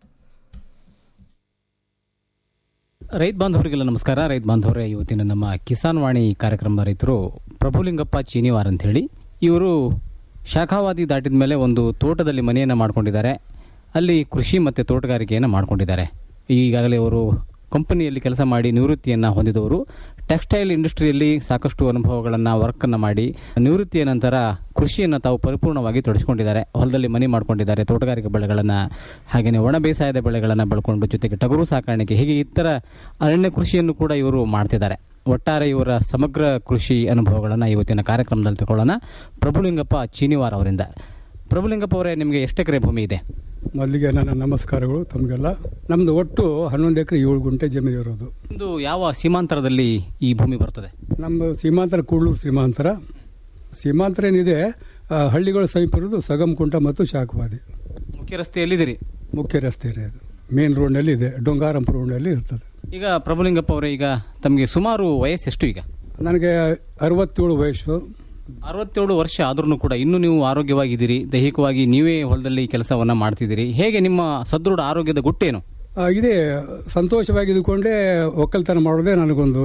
ರೈತ ಬಾಂಧವರಿಗೆಲ್ಲ ನಮಸ್ಕಾರ ರೈತ ಬಾಂಧವರೇ ಇವತ್ತಿನ ನಮ್ಮ ಕಿಸಾನ್ ವಾಣಿ ಕಾರ್ಯಕ್ರಮದ ರೈತರು ಪ್ರಭುಲಿಂಗಪ್ಪ ಚೀನಿವಾರ್ ಅಂತ ಹೇಳಿ ಇವರು ಶಾಖಾವಾದಿ ದಾಟಿದ ಮೇಲೆ ಒಂದು ತೋಟದಲ್ಲಿ ಮನೆಯನ್ನು ಮಾಡ್ಕೊಂಡಿದ್ದಾರೆ ಅಲ್ಲಿ ಕೃಷಿ ಮತ್ತು ತೋಟಗಾರಿಕೆಯನ್ನು ಮಾಡ್ಕೊಂಡಿದ್ದಾರೆ ಈಗಾಗಲೇ ಅವರು ಕಂಪನಿಯಲ್ಲಿ ಕೆಲಸ ಮಾಡಿ ನಿವೃತ್ತಿಯನ್ನು ಹೊಂದಿದವರು ಟೆಕ್ಸ್ಟೈಲ್ ಇಂಡಸ್ಟ್ರಿಯಲ್ಲಿ ಸಾಕಷ್ಟು ಅನುಭವಗಳನ್ನು ವರ್ಕನ್ನು ಮಾಡಿ ನಿವೃತ್ತಿಯ ನಂತರ ಕೃಷಿಯನ್ನು ತಾವು ಪರಿಪೂರ್ಣವಾಗಿ ತೊಡಗಿಸಿಕೊಂಡಿದ್ದಾರೆ ಹೊಲದಲ್ಲಿ ಮನೆ ಮಾಡ್ಕೊಂಡಿದ್ದಾರೆ ತೋಟಗಾರಿಕೆ ಬೆಳೆಗಳನ್ನು ಹಾಗೆಯೇ ಒಣ ಬೇಸಾಯದ ಬೆಳೆಗಳನ್ನು ಬೆಳ್ಕೊಂಡು ಜೊತೆಗೆ ಟಗರು ಸಾಕಾಣಿಕೆ ಹೀಗೆ ಇತರ ಅರಣ್ಯ ಕೃಷಿಯನ್ನು ಕೂಡ ಇವರು ಮಾಡ್ತಿದ್ದಾರೆ ಒಟ್ಟಾರೆ ಇವರ ಸಮಗ್ರ ಕೃಷಿ ಅನುಭವಗಳನ್ನು ಇವತ್ತಿನ ಕಾರ್ಯಕ್ರಮದಲ್ಲಿ ತಗೊಳ್ಳೋಣ ಪ್ರಭುಲಿಂಗಪ್ಪ ಚೀನಿವಾರ್ ಅವರಿಂದ ಪ್ರಭುಲಿಂಗಪ್ಪ ಅವರೇ ನಿಮಗೆ ಎಷ್ಟು ಎಕರೆ ಭೂಮಿ ಇದೆ ಮೊದಲಿಗೆ ನನ್ನ ನಮಸ್ಕಾರಗಳು ತಮಗೆಲ್ಲ ನಮ್ಮದು ಒಟ್ಟು ಹನ್ನೊಂದು ಎಕರೆ ಏಳು ಗುಂಟೆ ಜಮೀನು ಇರೋದು ಇದು ಯಾವ ಸೀಮಾಂತರದಲ್ಲಿ ಈ ಭೂಮಿ ಬರ್ತದೆ ನಮ್ಮ ಸೀಮಾಂತರ ಕೂಡ್ಲೂರು ಸೀಮಾಂತರ ಸೀಮಾಂತರ ಏನಿದೆ ಆ, ಹಳ್ಳಿಗಳು ಸಮೀಪ ಇರೋದು ಸಗಮಕುಂಟ ಮತ್ತು ಶಾಖವಾದಿ ಮುಖ್ಯ ರಸ್ತೆಯಲ್ಲಿದ್ದೀರಿ ಮುಖ್ಯ ರಸ್ತೆ ಇದೆ ಅದು ಮೇನ್ ರೋಡ್ನಲ್ಲಿ ಇದೆ ಡೊಂಗಾರಂಪುರ ರೋಡ್ನಲ್ಲಿ ಇರ್ತದೆ ಈಗ ಪ್ರಭುಲಿಂಗಪ್ಪ ಅವರೇ ಈಗ ತಮಗೆ ಸುಮಾರು ವಯಸ್ಸೆಷ್ಟು ಈಗ ನನಗೆ ಅರವತ್ತೇಳು ವಯಸ್ಸು ಅರವತ್ತೇಳು ವರ್ಷ ಆದ್ರೂ ಕೂಡ ಇನ್ನೂ ನೀವು ಆರೋಗ್ಯವಾಗಿದ್ದೀರಿ ದೈಹಿಕವಾಗಿ ನೀವೇ ಹೊಲದಲ್ಲಿ ಕೆಲಸವನ್ನು ಮಾಡ್ತಿದ್ದೀರಿ ಹೇಗೆ ನಿಮ್ಮ ಸದೃಢ ಆರೋಗ್ಯದ ಗುಟ್ಟೇನು ಆ, ಇದೇ ಸಂತೋಷವಾಗಿ ಇದ್ಕೊಂಡೇ ಒಕ್ಕಲ್ತನ ಮಾಡೋದೇ ನನಗೊಂದು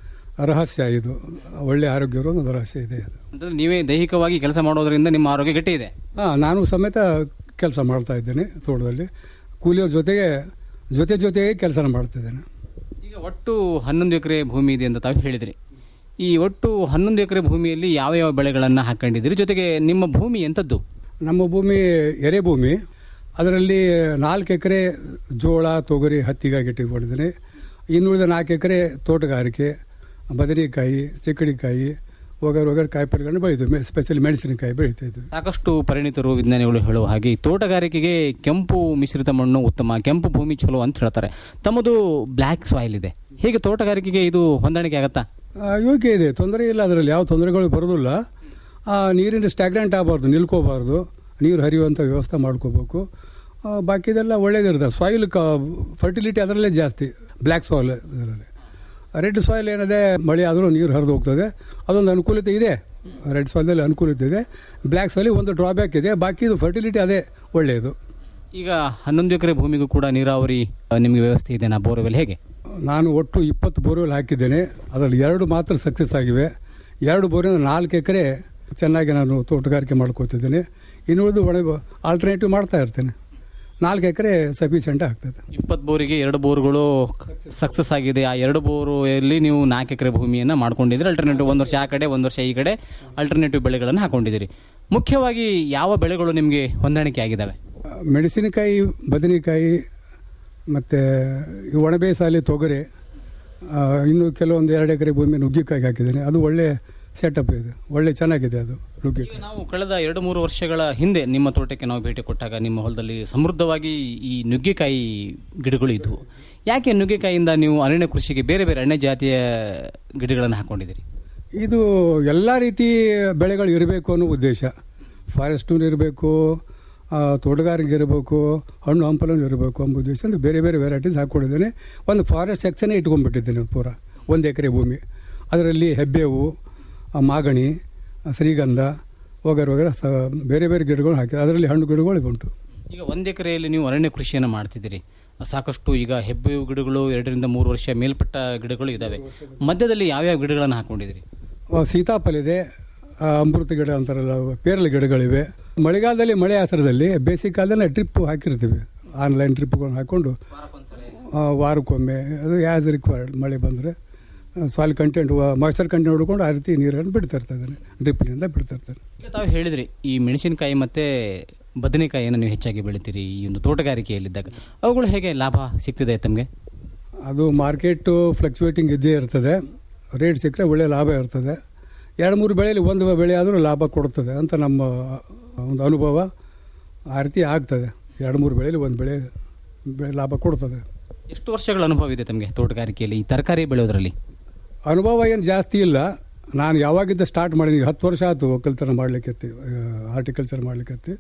ರಹಸ್ಯ ಇದು ಒಳ್ಳೆ ಆರೋಗ್ಯ ಇರೋದು ಒಂದು ರಹಸ್ಯ ಇದೆ ಅದು ಅಂದ್ರೆ ನೀವೇ ದೈಹಿಕವಾಗಿ ಕೆಲಸ ಮಾಡೋದ್ರಿಂದ ನಿಮ್ಮ ಆರೋಗ್ಯ ಗಟ್ಟಿ ಇದೆ ಹಾಂ ನಾನು ಸಮೇತ ಕೆಲಸ ಮಾಡ್ತಾ ಇದ್ದೇನೆ ತೋಟದಲ್ಲಿ ಕೂಲಿಯವ್ರ ಜೊತೆಗೆ ಜೊತೆ ಜೊತೆಗೆ ಕೆಲಸ ಮಾಡ್ತಿದ್ದೇನೆ ಈಗ ಒಟ್ಟು ಹನ್ನೊಂದು ಎಕರೆ ಭೂಮಿ ಇದೆ ಅಂತ ತಾವು ಹೇಳಿದ್ರಿ ಈ ಒಟ್ಟು ಹನ್ನೊಂದು ಎಕರೆ ಭೂಮಿಯಲ್ಲಿ ಯಾವ ಯಾವ ಬೆಳೆಗಳನ್ನು ಹಾಕೊಂಡಿದ್ದೀರಿ ಜೊತೆಗೆ ನಿಮ್ಮ ಭೂಮಿ ಎಂಥದ್ದು ನಮ್ಮ ಭೂಮಿ ಎರೆ ಭೂಮಿ ಅದರಲ್ಲಿ ನಾಲ್ಕು ಎಕರೆ ಜೋಳ ತೊಗರಿ ಹತ್ತಿಗಾಗಿ ಇಟ್ಟುಕೊಂಡಿದ್ದೇನೆ ಇನ್ನುಳಿದ ನಾಲ್ಕು ಎಕರೆ ತೋಟಗಾರಿಕೆ ಬದನೆಕಾಯಿ ಚಿಕ್ಕಡಿಕಾಯಿ ಒಗರ್ ಒಗರ್ ಕಾಯಿಪಲ್ಯಗಳನ್ನು ಬೆಳೀತೀವಿ ಸ್ಪೆಷಲಿ ಮೆಣಸಿನಕಾಯಿ ಬೆಳೀತಾ ಇದ್ವಿ ಸಾಕಷ್ಟು ಪರಿಣಿತರು ವಿಜ್ಞಾನಿಗಳು ಹೇಳುವ ಹಾಗೆ ಈ ತೋಟಗಾರಿಕೆಗೆ ಕೆಂಪು ಮಿಶ್ರಿತ ಮಣ್ಣು ಉತ್ತಮ ಕೆಂಪು ಭೂಮಿ ಚಲೋ ಅಂತ ಹೇಳ್ತಾರೆ ತಮ್ಮದು ಬ್ಲ್ಯಾಕ್ ಸಾಯಿಲ್ ಇದೆ ಹೇಗೆ ತೋಟಗಾರಿಕೆಗೆ ಇದು ಹೊಂದಾಣಿಕೆ ಆಗತ್ತಾ ಆ, ಯೋಗ್ಯ ಇದೆ ತೊಂದರೆ ಇಲ್ಲ ಅದರಲ್ಲಿ ಯಾವ ತೊಂದರೆಗಳು ಬರೋದಿಲ್ಲ ಆ, ನೀರಿನ ಸ್ಟ್ಯಾಗ್ನೆಂಟ್ ಆಗಬಾರ್ದು ನಿಲ್ಕೋಬಾರ್ದು ನೀರು ಹರಿಯುವಂಥ ವ್ಯವಸ್ಥೆ ಮಾಡ್ಕೋಬೇಕು ಆ, ಬಾಕಿದೆಲ್ಲ ಒಳ್ಳೇದಿರುತ್ತೆ ಸಾಯಿಲ್ ಕ ಫರ್ಟಿಲಿಟಿ ಅದರಲ್ಲೇ ಜಾಸ್ತಿ ಬ್ಲ್ಯಾಕ್ ಸಾಯಿಲ್ ಇದರಲ್ಲಿ ರೆಡ್ ಸಾಯಿಲ್ ಏನಿದೆ ಮಳೆ ಆದರೂ ನೀರು ಹರಿದು ಹೋಗ್ತದೆ ಅದೊಂದು ಅನುಕೂಲತೆ ಇದೆ ರೆಡ್ ಸಾಯಿಲಲ್ಲಿ ಅನುಕೂಲತೆ ಇದೆ ಬ್ಲ್ಯಾಕ್ ಸಾಯಿಲ್ ಒಂದು ಡ್ರಾಬ್ಯಾಕ್ ಇದೆ ಬಾಕಿದು ಫರ್ಟಿಲಿಟಿ ಅದೇ ಒಳ್ಳೆಯದು ಈಗ ಹನ್ನೊಂದು ಎಕರೆ ಭೂಮಿಗೂ ಕೂಡ ನೀರಾವರಿ ಆ, ನಿಮಗೆ ವ್ಯವಸ್ಥೆ ಇದೆ ನಾ ಬೋರ್ವೆಲ್ ಹೇಗೆ ನಾನು ಒಟ್ಟು ಇಪ್ಪತ್ತು ಬೋರ್ವೆಲ್ ಹಾಕಿದ್ದೇನೆ ಅದರಲ್ಲಿ ಎರಡು ಮಾತ್ರ ಸಕ್ಸಸ್ ಆಗಿವೆ ಎರಡು ಬೋರಿನ ನಾಲ್ಕು ಎಕರೆ ಚೆನ್ನಾಗಿ ನಾನು ತೋಟಗಾರಿಕೆ ಮಾಡ್ಕೋತಿದ್ದೇನೆ ಇನ್ನುಳಿದು ಒಣ ಆಲ್ಟರ್ನೇಟಿವ್ ಮಾಡ್ತಾ ಇರ್ತೇನೆ ನಾಲ್ಕು ಎಕರೆ ಸಫಿಷಿಯೆಂಟ್ ಆಗ್ತದೆ ಇಪ್ಪತ್ತು ಬೋರಿಗೆ ಎರಡು ಬೋರ್ಗಳು ಸಕ್ಸಸ್ ಆಗಿದೆ ಆ ಎರಡು ಬೋರಲ್ಲಿ ನೀವು ನಾಲ್ಕು ಎಕರೆ ಭೂಮಿಯನ್ನು ಮಾಡ್ಕೊಂಡಿದ್ದೀರಿ ಅಲ್ಟರ್ನೇಟಿವ್ ಒಂದು ವರ್ಷ ಆ ಕಡೆ ಒಂದು ವರ್ಷ ಈ ಕಡೆ ಅಲ್ಟರ್ನೇಟಿವ್ ಬೆಳೆಗಳನ್ನು ಹಾಕೊಂಡಿದ್ದೀರಿ ಮುಖ್ಯವಾಗಿ ಯಾವ ಬೆಳೆಗಳು ನಿಮಗೆ ಹೊಂದಾಣಿಕೆ ಆಗಿದ್ದಾವೆ ಮೆಣಸಿನಕಾಯಿ ಬದನೆಕಾಯಿ ಮತ್ತು ಈ ಒಣ ಬೇಸಾಯಲ್ಲಿ ತೊಗರೆ ಆ, ಇನ್ನು ಕೆಲವೊಂದು ಎರಡು ಎಕರೆ ಭೂಮಿ ನುಗ್ಗಿಕಾಯಿ ಹಾಕಿದ್ದೇನೆ ಅದು ಒಳ್ಳೆ ಸೆಟಪ್ ಇದೆ ಒಳ್ಳೆ ಚೆನ್ನಾಗಿದೆ ಅದು ನುಗ್ಗಿಕಾಯಿ ನಾವು ಕಳೆದ ಎರಡು ಮೂರು ವರ್ಷಗಳ ಹಿಂದೆ ನಿಮ್ಮ ತೋಟಕ್ಕೆ ನಾವು ಭೇಟಿ ಕೊಟ್ಟಾಗ ನಿಮ್ಮ ಹೊಲದಲ್ಲಿ ಸಮೃದ್ಧವಾಗಿ ಈ ನುಗ್ಗೆಕಾಯಿ ಗಿಡಗಳು ಇದ್ವು ಯಾಕೆ ನುಗ್ಗೆಕಾಯಿಯಿಂದ ನೀವು ಅರಣ್ಯ ಕೃಷಿಗೆ ಬೇರೆ ಬೇರೆ ಅರಣ್ಯ ಜಾತಿಯ ಗಿಡಗಳನ್ನು ಹಾಕೊಂಡಿದ್ದೀರಿ ಇದು ಎಲ್ಲ ರೀತಿ ಬೆಳೆಗಳು ಇರಬೇಕು ಅನ್ನೋ ಉದ್ದೇಶ ಫಾರೆಸ್ಟೂ ಇರಬೇಕು ತೋಟಗಾರಿಕೆ ಇರಬೇಕು ಹಣ್ಣು ಹಂಪಲೂ ಇರಬೇಕು ಎಂಬ ಉದ್ದೇಶ ಬೇರೆ ಬೇರೆ ವೆರೈಟೀಸ್ ಹಾಕ್ಕೊಂಡಿದ್ದೇನೆ ಒಂದು ಫಾರೆಸ್ಟ್ ಸೆಕ್ಷನೇ ಇಟ್ಕೊಂಡ್ಬಿಟ್ಟಿದ್ದೇನೆ ಪೂರ ಒಂದು ಎಕರೆ ಭೂಮಿ ಅದರಲ್ಲಿ ಹೆಬ್ಬೇವು ಆ, ಮಾಗಣಿ ಆ, ಶ್ರೀಗಂಧ ವಗರ್ ವಗರ ಸ ಬೇರೆ ಬೇರೆ ಗಿಡಗಳು ಹಾಕಿ ಅದರಲ್ಲಿ ಹಣ್ಣು ಗಿಡಗಳು ಉಂಟು ಈಗ ಒಂದು ಎಕರೆಯಲ್ಲಿ ನೀವು ಅರಣ್ಯ ಕೃಷಿಯನ್ನು ಮಾಡ್ತಿದ್ದೀರಿ ಸಾಕಷ್ಟು ಈಗ ಹೆಬ್ಬೇವು ಗಿಡಗಳು ಎರಡರಿಂದ ಮೂರು ವರ್ಷ ಮೇಲ್ಪಟ್ಟ ಗಿಡಗಳು ಇದ್ದಾವೆ ಮಧ್ಯದಲ್ಲಿ ಯಾವ್ಯಾವ ಗಿಡಗಳನ್ನು ಹಾಕೊಂಡಿದ್ದೀರಿ ಆ, ಸೀತಾಫಲ ಇದೆ ಆ, ಅಮೃತ ಗಿಡ ಅಂತಾರಲ್ಲ ಅವು ಪೇರಲ ಗಿಡಗಳಿವೆ ಮಳೆಗಾಲದಲ್ಲಿ ಮಳೆ ಆಸರದಲ್ಲಿ ಬೇಸಿಗೆ ಕಾಲದಲ್ಲಿ ಟ್ರಿಪ್ ಹಾಕಿರ್ತೀವಿ ಆನ್ಲೈನ್ ಟ್ರಿಪ್ಗಳನ್ನು ಹಾಕ್ಕೊಂಡು ಆ, ವಾರಕ್ಕೊಮ್ಮೆ ಅದು ಆ್ಯಸ್ ರಿಕ್ವೈರ್ಡ್ ಮಳೆ ಬಂದರೆ ಸಾಯಿಲ್ ಕಂಟೆಂಟ್ ಮಾಯ್ಚರ್ ಕಂಟೆಂಟ್ ನೋಡ್ಕೊಂಡು ಆ ರೀತಿ ನೀರನ್ನು ಬಿಡ್ತಾ ಇರ್ತಾರೆ ಡ್ರಿಪ್ನಿಂದ ಬಿಡ್ತಾ ಇರ್ತಾರೆ ಈಗ ತಾವು ಹೇಳಿದ್ರಿ ಈ ಮೆಣಸಿನಕಾಯಿ ಮತ್ತೆ ಬದನೆಕಾಯಿಯನ್ನು ನೀವು ಹೆಚ್ಚಾಗಿ ಬೆಳಿತೀರಿ ಈ ಒಂದು ತೋಟಗಾರಿಕೆಯಲ್ಲಿದ್ದಾಗ ಅವುಗಳು ಹೇಗೆ ಲಾಭ ಸಿಗ್ತಿದೆ ತಮಗೆ ಅದು ಮಾರ್ಕೆಟು ಫ್ಲಕ್ಚುಯೇಟಿಂಗ್ ಇದ್ದೇ ಇರ್ತದೆ ರೇಟ್ ಸಿಕ್ಕರೆ ಒಳ್ಳೆ ಲಾಭ ಇರ್ತದೆ ಎರಡು ಮೂರು ಬೆಳೆಯಲ್ಲಿ ಒಂದು ಬೆಳೆ ಆದರೂ ಲಾಭ ಕೊಡ್ತದೆ ಅಂತ ನಮ್ಮ ಒಂದು ಅನುಭವ ಆ ರೀತಿ ಆಗ್ತದೆ ಎರಡು ಮೂರು ಬೆಳೆಯಲ್ಲಿ ಒಂದು ಬೆಳೆ ಬೆಳೆ ಲಾಭ ಕೊಡ್ತದೆ ಎಷ್ಟು ವರ್ಷಗಳ ಅನುಭವ ಇದೆ ತಮಗೆ ತೋಟಗಾರಿಕೆಯಲ್ಲಿ ಈ ತರಕಾರಿ ಬೆಳೆಯೋದ್ರಲ್ಲಿ ಅನುಭವ ಏನು ಜಾಸ್ತಿ ಇಲ್ಲ ನಾನು ಯಾವಾಗಿದ್ದ ಸ್ಟಾರ್ಟ್ ಮಾಡೀನಿ ಹತ್ತು ವರ್ಷ ಆಯಿತು ಒಕ್ಕಲ್ತನ ಮಾಡಲಿಕ್ಕೆ ಹಾರ್ಟಿಕಲ್ಚರ್ ಮಾಡಲಿಕ್ಕೆ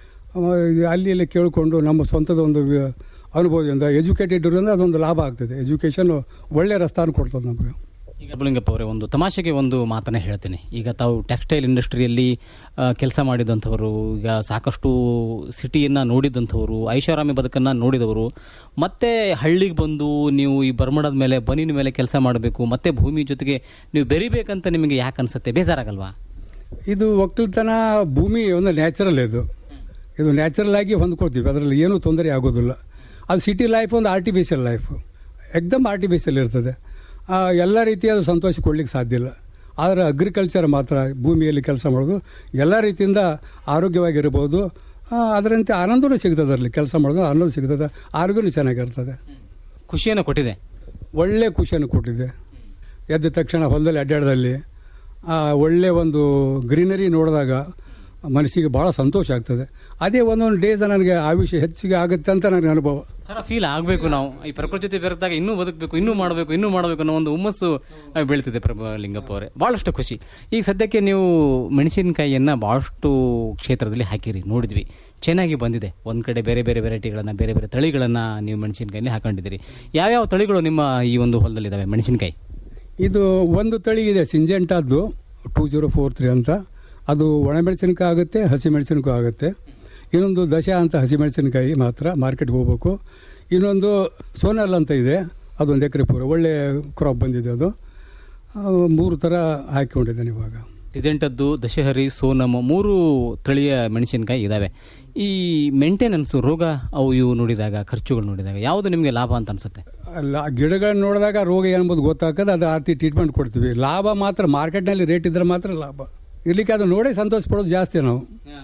ಅಲ್ಲಿ ಇಲ್ಲಿ ಕೇಳಿಕೊಂಡು ನಮ್ಮ ಸ್ವಂತದ ಒಂದು ವಿ- ಅನುಭವದಿಂದ ಎಜುಕೇಟೆಡ್ ಇರೋದ್ರಿಂದ ಅದೊಂದು ಲಾಭ ಆಗ್ತದೆ ಎಜುಕೇಷನ್ ಒಳ್ಳೆ ರಸ್ತಾನು ಕೊಡ್ತದೆ ನಮಗೆ ಪ್ರಭುಲಿಂಗಪ್ಪ ಅವರೇ ಒಂದು ತಮಾಷೆಗೆ ಒಂದು ಮಾತನ್ನ ಹೇಳ್ತೇನೆ ಈಗ ತಾವು ಟೆಕ್ಸ್ಟೈಲ್ ಇಂಡಸ್ಟ್ರಿಯಲ್ಲಿ ಕೆಲಸ ಮಾಡಿದಂಥವರು ಈಗ ಸಾಕಷ್ಟು ಸಿಟಿಯನ್ನು ನೋಡಿದಂಥವರು ಐಷಾರಾಮಿ ಬದುಕನ್ನು ನೋಡಿದವರು ಮತ್ತೆ ಹಳ್ಳಿಗೆ ಬಂದು ನೀವು ಈ ಬರ್ಮಡದ ಮೇಲೆ ಬನಿನ ಮೇಲೆ ಕೆಲಸ ಮಾಡಬೇಕು ಮತ್ತೆ ಭೂಮಿ ಜೊತೆಗೆ ನೀವು ಬೆರಿಬೇಕಂತ ನಿಮಗೆ ಯಾಕೆ ಅನ್ಸುತ್ತೆ ಬೇಜಾರಾಗಲ್ವಾ ಇದು ಒಕ್ಕಲ್ತನ ಭೂಮಿ ಒಂದು ನ್ಯಾಚುರಲ್ ಇದು ಇದು ನ್ಯಾಚುರಲ್ ಆಗಿ ಹೊಂದ್ಕೊಳ್ತೀವಿ ಅದರಲ್ಲಿ ಏನೂ ತೊಂದರೆ ಆಗೋದಿಲ್ಲ ಅದು ಸಿಟಿ ಲೈಫ್ ಒಂದು ಆರ್ಟಿಫಿಷಿಯಲ್ ಲೈಫ್ ಎಕ್ದಮ್ ಆರ್ಟಿಫಿಷಿಯಲ್ ಇರ್ತದೆ ಆ, ಎಲ್ಲ ರೀತಿಯಾದ ಸಂತೋಷ ಕೊಡ್ಲಿಕ್ಕೆ ಸಾಧ್ಯ ಇಲ್ಲ ಆದರೆ ಅಗ್ರಿಕಲ್ಚರ್ ಮಾತ್ರ ಭೂಮಿಯಲ್ಲಿ ಕೆಲಸ ಮಾಡೋದು ಎಲ್ಲ ರೀತಿಯಿಂದ ಆರೋಗ್ಯವಾಗಿರ್ಬೋದು ಆ, ಅದರಂತೆ ಆನಂದನೂ ಸಿಗ್ತದೆ ಅದರಲ್ಲಿ ಕೆಲಸ ಮಾಡೋದು ಆನಂದ ಸಿಗ್ತದೆ ಆರೋಗ್ಯನೂ ಚೆನ್ನಾಗಿರ್ತದೆ ಖುಷಿಯನ್ನು ಕೊಟ್ಟಿದೆ ಒಳ್ಳೆ ಖುಷಿಯನ್ನು ಕೊಟ್ಟಿದೆ ಎದ್ದ ತಕ್ಷಣ ಹೊಲದಲ್ಲಿ ಅಡ್ಡಾಡದಲ್ಲಿ ಆ ಒಳ್ಳೆ ಒಂದು ಗ್ರೀನರಿ ನೋಡಿದಾಗ ಮನಸ್ಸಿಗೆ ಭಾಳ ಸಂತೋಷ ಆಗ್ತದೆ ಅದೇ ಒಂದೊಂದು ಡೇಸ್ ನನಗೆ ಆಯುಷ್ಯ ಹೆಚ್ಚಿಗೆ ಆಗುತ್ತೆ ಅಂತ ನನಗೆ ಅನುಭವ ಥರ ಫೀಲ್ ಆಗಬೇಕು ನಾವು ಈ ಪ್ರಕೃತಿ ಜೊತೆ ಬೆರೆತಾಗ ಇನ್ನೂ ಬದುಕಬೇಕು ಇನ್ನೂ ಮಾಡಬೇಕು ಇನ್ನೂ ಮಾಡಬೇಕು ಅನ್ನೋ ಒಂದು ಹುಮ್ಮಸ್ಸು ಆ, ಬೀಳ್ತಿದೆ ಪ್ರಭು ಲಿಂಗಪ್ಪ ಅವರೇ ಭಾಳಷ್ಟು ಖುಷಿ ಈಗ ಸದ್ಯಕ್ಕೆ ನೀವು ಮೆಣಸಿನಕಾಯಿಯನ್ನು ಭಾಳಷ್ಟು ಕ್ಷೇತ್ರದಲ್ಲಿ ಹಾಕಿರಿ ನೋಡಿದ್ವಿ ಚೆನ್ನಾಗಿ ಬಂದಿದೆ ಒಂದು ಕಡೆ ಬೇರೆ ಬೇರೆ ವೆರೈಟಿಗಳನ್ನು ಬೇರೆ ಬೇರೆ ತಳಿಗಳನ್ನು ನೀವು ಮೆಣಸಿನಕಾಯಲ್ಲಿ ಹಾಕೊಂಡಿದ್ದೀರಿ ಯಾವ್ಯಾವ ತಳಿಗಳು ನಿಮ್ಮ ಈ ಒಂದು ಹೊಲದಲ್ಲಿದ್ದಾವೆ ಮೆಣಸಿನಕಾಯಿ ಇದು ಒಂದು ತಳಿ ಇದೆ ಸಿಂಜೆಂಟಾದ್ದು ಟೂ ಜೀರೋ ಫೋರ್ ತ್ರೀ ಅಂತ ಅದು ಒಣಮೆಣಸಿನಕಾಯಿ ಆಗುತ್ತೆ ಹಸಿಮೆಣಸಿನಕಾಯಿ ಆಗುತ್ತೆ ಇನ್ನೊಂದು ದಶ ಅಂತ ಹಸಿಮೆಣಸಿನಕಾಯಿ ಮಾತ್ರ ಮಾರ್ಕೆಟ್ಗೆ ಹೋಗ್ಬೇಕು ಇನ್ನೊಂದು ಸೋನಲ್ ಅಂತ ಇದೆ ಅದೊಂದು ಎಕರೆ ಪೂರ ಒಳ್ಳೆ ಕ್ರಾಪ್ ಬಂದಿದೆ ಅದು ಆ, ಮೂರು ಥರ ಹಾಕಿಕೊಂಡಿದ್ದೇನೆ ಇವಾಗ ಸಿಜೆಂಟದ್ದು ದಶಹರಿ ಸೋನಮ್ ಮೂರು ತಳಿಯ ಮೆಣಸಿನಕಾಯಿ ಇದ್ದಾವೆ ಈ ಮೇಂಟೆನೆನ್ಸು ರೋಗ ಅವು ಇವು ನೋಡಿದಾಗ ಖರ್ಚುಗಳು ನೋಡಿದಾಗ ಯಾವುದು ನಿಮಗೆ ಲಾಭ ಅಂತ ಅನ್ಸುತ್ತೆ ಅಲ್ಲ ಗಿಡಗಳನ್ನ ನೋಡಿದಾಗ ರೋಗ ಏನಂಬುದು ಗೊತ್ತಾಗ್ತದೆ ಅದು ಆ ರೀತಿ ಟ್ರೀಟ್ಮೆಂಟ್ ಕೊಡ್ತೀವಿ ಲಾಭ ಮಾತ್ರ ಮಾರ್ಕೆಟ್ನಲ್ಲಿ ರೇಟ್ ಇದ್ರೆ ಮಾತ್ರ ಲಾಭ ಇರ್ಲಿಕ್ಕೆ ಅದು ನೋಡಿ ಸಂತೋಷ ಪಡೋದು ಜಾಸ್ತಿ ನಾವು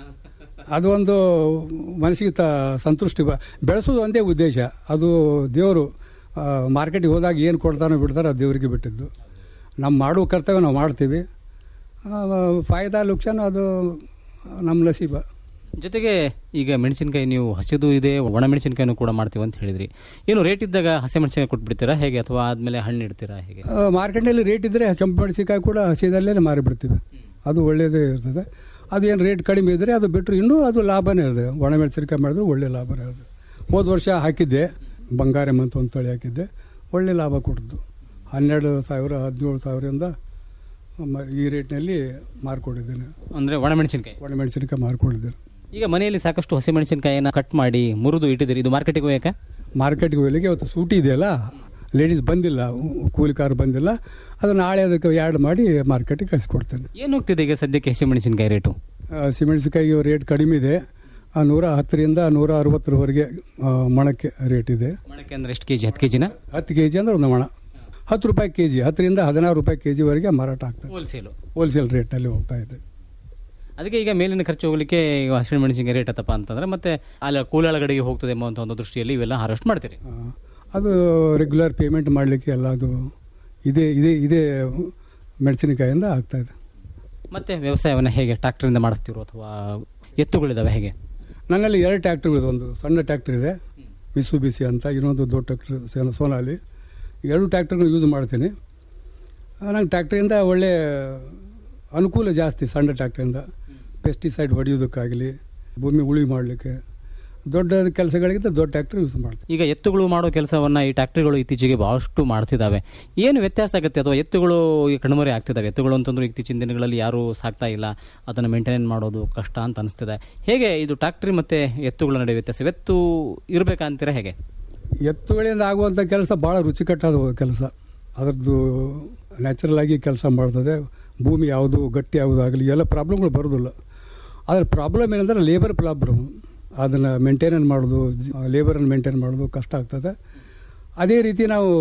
ಅದು ಒಂದು ಮನಸ್ಸಿಗೆ ತ ಸಂತುಷ್ಟಿ ಬ- ಬೆಳೆಸೋದು ಒಂದೇ ಉದ್ದೇಶ ಅದು ದೇವರು ಮಾರ್ಕೆಟಿಗೆ ಹೋದಾಗ ಏನು ಕೊಡ್ತಾನೋ ಬಿಡ್ತಾರೋ ಅದು ದೇವರಿಗೆ ಬಿಟ್ಟಿದ್ದು ನಮ್ಮ ಮಾಡುವ ಕರ್ತವ್ಯ ನಾವು ಮಾಡ್ತೀವಿ ಆ, ಫಾಯ್ದಾ ಲುಕ್ಷಾನ ಅದು ನಮ್ಮ ನಸೀಬ ಜೊತೆಗೆ ಈಗ ಮೆಣಸಿನಕಾಯಿ ನೀವು ಹಸಿದು ಇದೆ ಒಣ ಮೆಣಸಿನಕಾಯಿನೂ ಕೂಡ ಮಾಡ್ತೀವಿ ಅಂತ ಹೇಳಿದ್ರಿ ಏನು ರೇಟ್ ಇದ್ದಾಗ ಹಸಿ ಮೆಣಸಿನಕಾಯಿ ಕೊಟ್ಬಿಡ್ತೀರಾ ಹೇಗೆ ಅಥವಾ ಆದ್ಮೇಲೆ ಹಣ್ಣು ಇಡ್ತೀರಾ ಹೇಗೆ ಆ, ಮಾರ್ಕೆಟ್ನಲ್ಲಿ ರೇಟ್ ಇದ್ದರೆ ಕೆಂಪು ಮೆಣಸಿನಕಾಯಿ ಕೂಡ ಹಸಿದಲ್ಲೇ ಮಾರಿಬಿಡ್ತೀವಿ ಅದು ಒಳ್ಳೆಯದೇ ಇರ್ತದೆ ಅದು ಏನು ರೇಟ್ ಕಡಿಮೆ ಇದ್ದರೆ ಅದು ಬಿಟ್ಟರು ಇನ್ನೂ ಅದು ಲಾಭನೇ ಇರ್ತದೆ ಒಣ ಮೆಣಸಿನಕಾಯಿ ಮಾಡಿದ್ರೆ ಒಳ್ಳೆ ಲಾಭನೇ ಇರ್ತದೆ ಹೋದ ವರ್ಷ ಹಾಕಿದ್ದೆ ಬಂಗಾರಂ ಅಂತ ಒಂದು ತಳಿ ಹಾಕಿದ್ದೆ ಒಳ್ಳೆ ಲಾಭ ಕೊಡ್ತು ಹನ್ನೆರಡು ಸಾವಿರ ಹದಿನೇಳು ಸಾವಿರದಿಂದ ಮ- ಈ ರೇಟ್ನಲ್ಲಿ ಮಾರ್ಕೊಂಡಿದ್ದೇನೆ ಅಂದರೆ ಒಣ ಮೆಣಸಿನಕಾಯಿ ಒಣ ಮೆಣಸಿನಕಾಯಿ ಮಾರ್ಕೊಂಡಿದ್ದೇನೆ ಈಗ ಮನೆಯಲ್ಲಿ ಸಾಕಷ್ಟು ಹಸಿ ಮೆಣಸಿನಕಾಯಿನ ಕಟ್ ಮಾಡಿ ಮುರಿದು ಇಟ್ಟಿದ್ದೀರಿ ಇದು ಮಾರ್ಕೆಟಿಗೆ ಹೋಗಕ್ಕೆ ಮಾರ್ಕೆಟ್ಗೆ ಹೋಗ್ಲಿಕ್ಕೆ ಇವತ್ತು ಸೂಟಿ ಇದೆಯಲ್ಲ ಲೇಡೀಸ್ ಬಂದಿಲ್ಲ ಕೂಲಿ ಕಾರ್ ಬಂದಿಲ್ಲ ಅದು ನಾಳೆ ಅದಕ್ಕೆ ಯಾಡ್ ಮಾಡಿ ಮಾರ್ಕೆಟಿಗೆ ಕಳಿಸ್ಕೊಡ್ತೇನೆ ಏನು ಹೋಗ್ತಿದೆ ಈಗ ಸದ್ಯಕ್ಕೆ ಹಸಿ ಮೆಣಸಿನಕಾಯಿ ರೇಟು ಸಿಮೆಣ್ಸಿಕಾಯಿ ರೇಟ್ ಕಡಿಮೆ ಇದೆ ಆ, ನೂರ ಹತ್ತರಿಂದ ನೂರ ಅರವತ್ತರವರೆಗೆ ಆ, ಮೊಳಕ್ಕೆ ರೇಟ್ ಇದೆ ಮೊಳಕ್ಕೆ ಅಂದ್ರೆ ಎಷ್ಟು ಕೆ ಜಿ ಹತ್ತು ಕೆ ಜಿನ ಹತ್ತು ಕೆ ಜಿ ಅಂದ್ರೆ ಒಂದು ಮೊಣ ಹತ್ತು ರೂಪಾಯಿ ಕೆ ಜಿ ಹತ್ತರಿಂದ ಹದಿನಾರು ರೂಪಾಯಿ ಕೆ ಜಿವರೆಗೆ ಮಾರಾಟ ಆಗ್ತದೆ ಹೋಲ್ಸೇಲು ಹೋಲ್ಸೇಲ್ ರೇಟ್ನಲ್ಲಿ ಹೋಗ್ತಾ ಇದೆ ಅದಕ್ಕೆ ಈಗ ಮೇಲಿನ ಖರ್ಚು ಹೋಗ್ಲಿಕ್ಕೆ ಈಗ ಹಸಿರು ಮೆಣಸಿನಕಾಯಿ ರೇಟ್ ಹತ್ತಪ್ಪ ಅಂತಂದ್ರೆ ಮತ್ತೆ ಅಲ್ಲಿ ಕೂಲಾಳಗಡೆಗೆ ಹೋಗ್ತದೆ ಎಂಬ ಒಂದು ದೃಷ್ಟಿಯಲ್ಲಿ ಇವೆಲ್ಲ ಹಾರೆಸ್ಟ್ ಮಾಡ್ತೀರಿ ಅದು ರೆಗ್ಯುಲರ್ ಪೇಮೆಂಟ್ ಮಾಡಲಿಕ್ಕೆ ಎಲ್ಲ ಅದು ಇದೇ ಇದೇ ಇದೇ ಮೆಣಸಿನಕಾಯಿಂದ ಆಗ್ತಾ ಇದೆ ಮತ್ತೆ ವ್ಯವಸಾಯವನ್ನು ಹೇಗೆ ಟ್ರ್ಯಾಕ್ಟರಿಂದ ಮಾಡಿಸ್ತಿರೋ ಅಥವಾ ಎತ್ತುಗಳಿದಾವೆ ಹೇಗೆ ನನ್ನಲ್ಲಿ ಎರಡು ಟ್ಯಾಕ್ಟ್ರಿಗಳಿದೆ ಒಂದು ಸಣ್ಣ ಟ್ಯಾಕ್ಟ್ರಿ ಇದೆ ಮಿಸು ಬಿಸಿ ಅಂತ ಇನ್ನೊಂದು ದೊಡ್ಡ ಟ್ಯಾಕ್ಟ್ರಿ ಸೋನಾಲಿ ಎರಡು ಟ್ಯಾಕ್ಟ್ರಿನ ಯೂಸ್ ಮಾಡ್ತೀನಿ ನಂಗೆ ಟ್ಯಾಕ್ಟ್ರಿಯಿಂದ ಒಳ್ಳೆ ಅನುಕೂಲ ಜಾಸ್ತಿ ಸಣ್ಣ ಟ್ಯಾಕ್ಟ್ರಿಯಿಂದ ಪೆಸ್ಟಿಸೈಡ್ ಹೊಡೆಯೋದಕ್ಕಾಗಲಿ ಭೂಮಿ ಉಳಿ ಮಾಡಲಿಕ್ಕೆ ದೊಡ್ಡ ಕೆಲಸಗಳಿಗಿಂತ ದೊಡ್ಡ ಟ್ಯಾಕ್ಟ್ರಿ ಯೂಸ್ ಮಾಡ್ತೀನಿ ಈಗ ಎತ್ತುಗಳು ಮಾಡೋ ಕೆಲಸವನ್ನ ಈ ಟ್ರ್ಯಾಕ್ಟರ್ಗಳು ಇತ್ತೀಚೆಗೆ ಬಹಳಷ್ಟು ಮಾಡ್ತಿದ್ದಾವೆ ಏನು ವ್ಯತ್ಯಾಸ ಆಗುತ್ತೆ ಅಥವಾ ಎತ್ತುಗಳು ಈ ಕಣ್ಮರೆ ಆಗ್ತಿದ್ದಾವೆ ಎತ್ತುಗಳು ಅಂತಂದ್ರೆ ಇತ್ತೀಚಿನ ದಿನಗಳಲ್ಲಿ ಯಾರೂ ಸಾಕ್ತಾ ಇಲ್ಲ ಅದನ್ನು ಮೇಂಟೈನ್ ಮಾಡೋದು ಕಷ್ಟ ಅಂತ ಅನಿಸ್ತಿದೆ ಹೇಗೆ ಇದು ಟ್ರ್ಯಾಕ್ಟ್ರಿ ಮತ್ತೆ ಎತ್ತುಗಳ ನಡುವೆ ವ್ಯತ್ಯಾಸ ಎತ್ತು ಇರಬೇಕಂತೀರಾ ಹೇಗೆ ಎತ್ತುಗಳಿಂದ ಆಗುವಂಥ ಕೆಲಸ ಭಾಳ ರುಚಿಕಟ್ಟಾದ ಕೆಲಸ ಅದರದ್ದು ನ್ಯಾಚುರಲ್ ಆಗಿ ಕೆಲಸ ಮಾಡ್ತದೆ ಭೂಮಿ ಯಾವುದು ಗಟ್ಟಿ ಯಾವುದು ಆಗಲಿ ಎಲ್ಲ ಪ್ರಾಬ್ಲಮ್ಗಳು ಬರೋದಿಲ್ಲ ಆದರೆ ಪ್ರಾಬ್ಲಮ್ ಏನಂದ್ರೆ ಲೇಬರ್ ಪ್ರಾಬ್ಲಮ್ ಅದನ್ನು ಮೇಂಟೈನ್ ಮಾಡೋದು ಲೇಬರನ್ನು ಮೇಂಟೈನ್ ಮಾಡೋದು ಕಷ್ಟ ಆಗ್ತದೆ ಅದೇ ರೀತಿ ನಾವು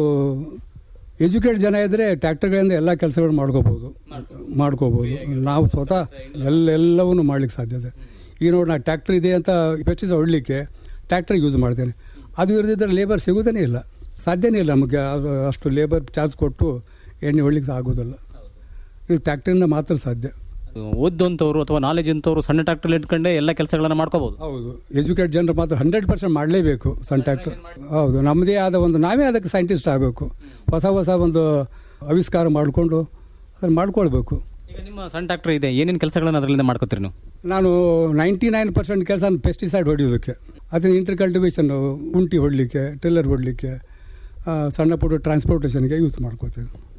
ಎಜುಕೇಟ್ ಜನ ಇದ್ದರೆ ಟ್ಯಾಕ್ಟರ್ಗಳಿಂದ ಎಲ್ಲ ಕೆಲಸಗಳು ಮಾಡ್ಕೋಬೋದು ಮಾಡ್ಕೋಬೋದು ನಾವು ಸ್ವತಃ ಎಲ್ಲ ಎಲ್ಲವನ್ನೂ ಮಾಡ್ಲಿಕ್ಕೆ ಸಾಧ್ಯತೆ ಈಗ ನೋಡಿ ನಾ ಟ್ಯಾಕ್ಟ್ರ್ ಇದೆ ಅಂತ ಪೆಸ್ಟಿಸೈಡ್ ಹೊಡಲಿಕ್ಕೆ ಟ್ಯಾಕ್ಟರ್ ಯೂಸ್ ಮಾಡ್ತೇನೆ ಅದು ಇರದಿದ್ದರೆ ಲೇಬರ್ ಸಿಗೋದೇ ಇಲ್ಲ ಸಾಧ್ಯನೇ ಇಲ್ಲ ನಮಗೆ ಅದು ಅಷ್ಟು ಲೇಬರ್ ಚಾರ್ಜ್ ಕೊಟ್ಟು ಎಣ್ಣೆ ಹೊಡ್ಲಿಕ್ಕೆ ಆಗೋದಿಲ್ಲ ಇದು ಟ್ಯಾಕ್ಟ್ರಿಂದ ಮಾತ್ರ ಸಾಧ್ಯ ಓದಂಥವ್ರು ಅಥವಾ ನಾಲೆಜ್ ಅಂತವ್ರು ಸಣ್ಣ ಟ್ರ್ಯಾಕ್ಟರ್ ಇಟ್ಕೊಂಡೆ ಎಲ್ಲ ಕೆಲಸಗಳನ್ನ ಮಾಡ್ಕೋಬಹುದು ಹೌದು ಎಜುಕೇಟ್ ಜನರು ಮಾತ್ರ ಹಂಡ್ರೆಡ್ ಪರ್ಸೆಂಟ್ ಮಾಡಲೇಬೇಕು ಸಣ್ಣ ಟ್ಯಾಕ್ಟರ್ ಹೌದು ನಮ್ಮದೇ ಆದ ಒಂದು ನಾವೇ ಅದಕ್ಕೆ ಸೈಂಟಿಸ್ಟ್ ಆಗಬೇಕು ಹೊಸ ಹೊಸ ಒಂದು ಆವಿಷ್ಕಾರ ಮಾಡಿಕೊಂಡು ಅದನ್ನು ಮಾಡ್ಕೊಳ್ಬೇಕು ಈಗ ನಿಮ್ಮ ಸಣ್ಣ ಟ್ರ್ಯಾಕ್ಟರ್ ಇದೆ ಏನೇನು ಕೆಲಸಗಳನ್ನ ಅದರಿಂದ ಮಾಡ್ಕೋತೀರಿ ನೀವು ನಾನು ನೈಂಟಿ ನೈನ್ ಪರ್ಸೆಂಟ್ ಕೆಲಸ ಪೆಸ್ಟಿಸೈಡ್ ಹೊಡೆಯೋದಕ್ಕೆ ಅದನ್ನು ಇಂಟರ್ ಕಲ್ಟಿವೇಷನ್ ಉಂಟಿ ಹೊಡಲಿಕ್ಕೆ ಟಿಲ್ಲರ್ ಹೊಡಲಿಕ್ಕೆ ಸಣ್ಣ ಪುಟ್ಟ ಟ್ರಾನ್ಸ್ಪೋರ್ಟೇಷನ್ಗೆ ಯೂಸ್ ಮಾಡ್ಕೋತೀವಿ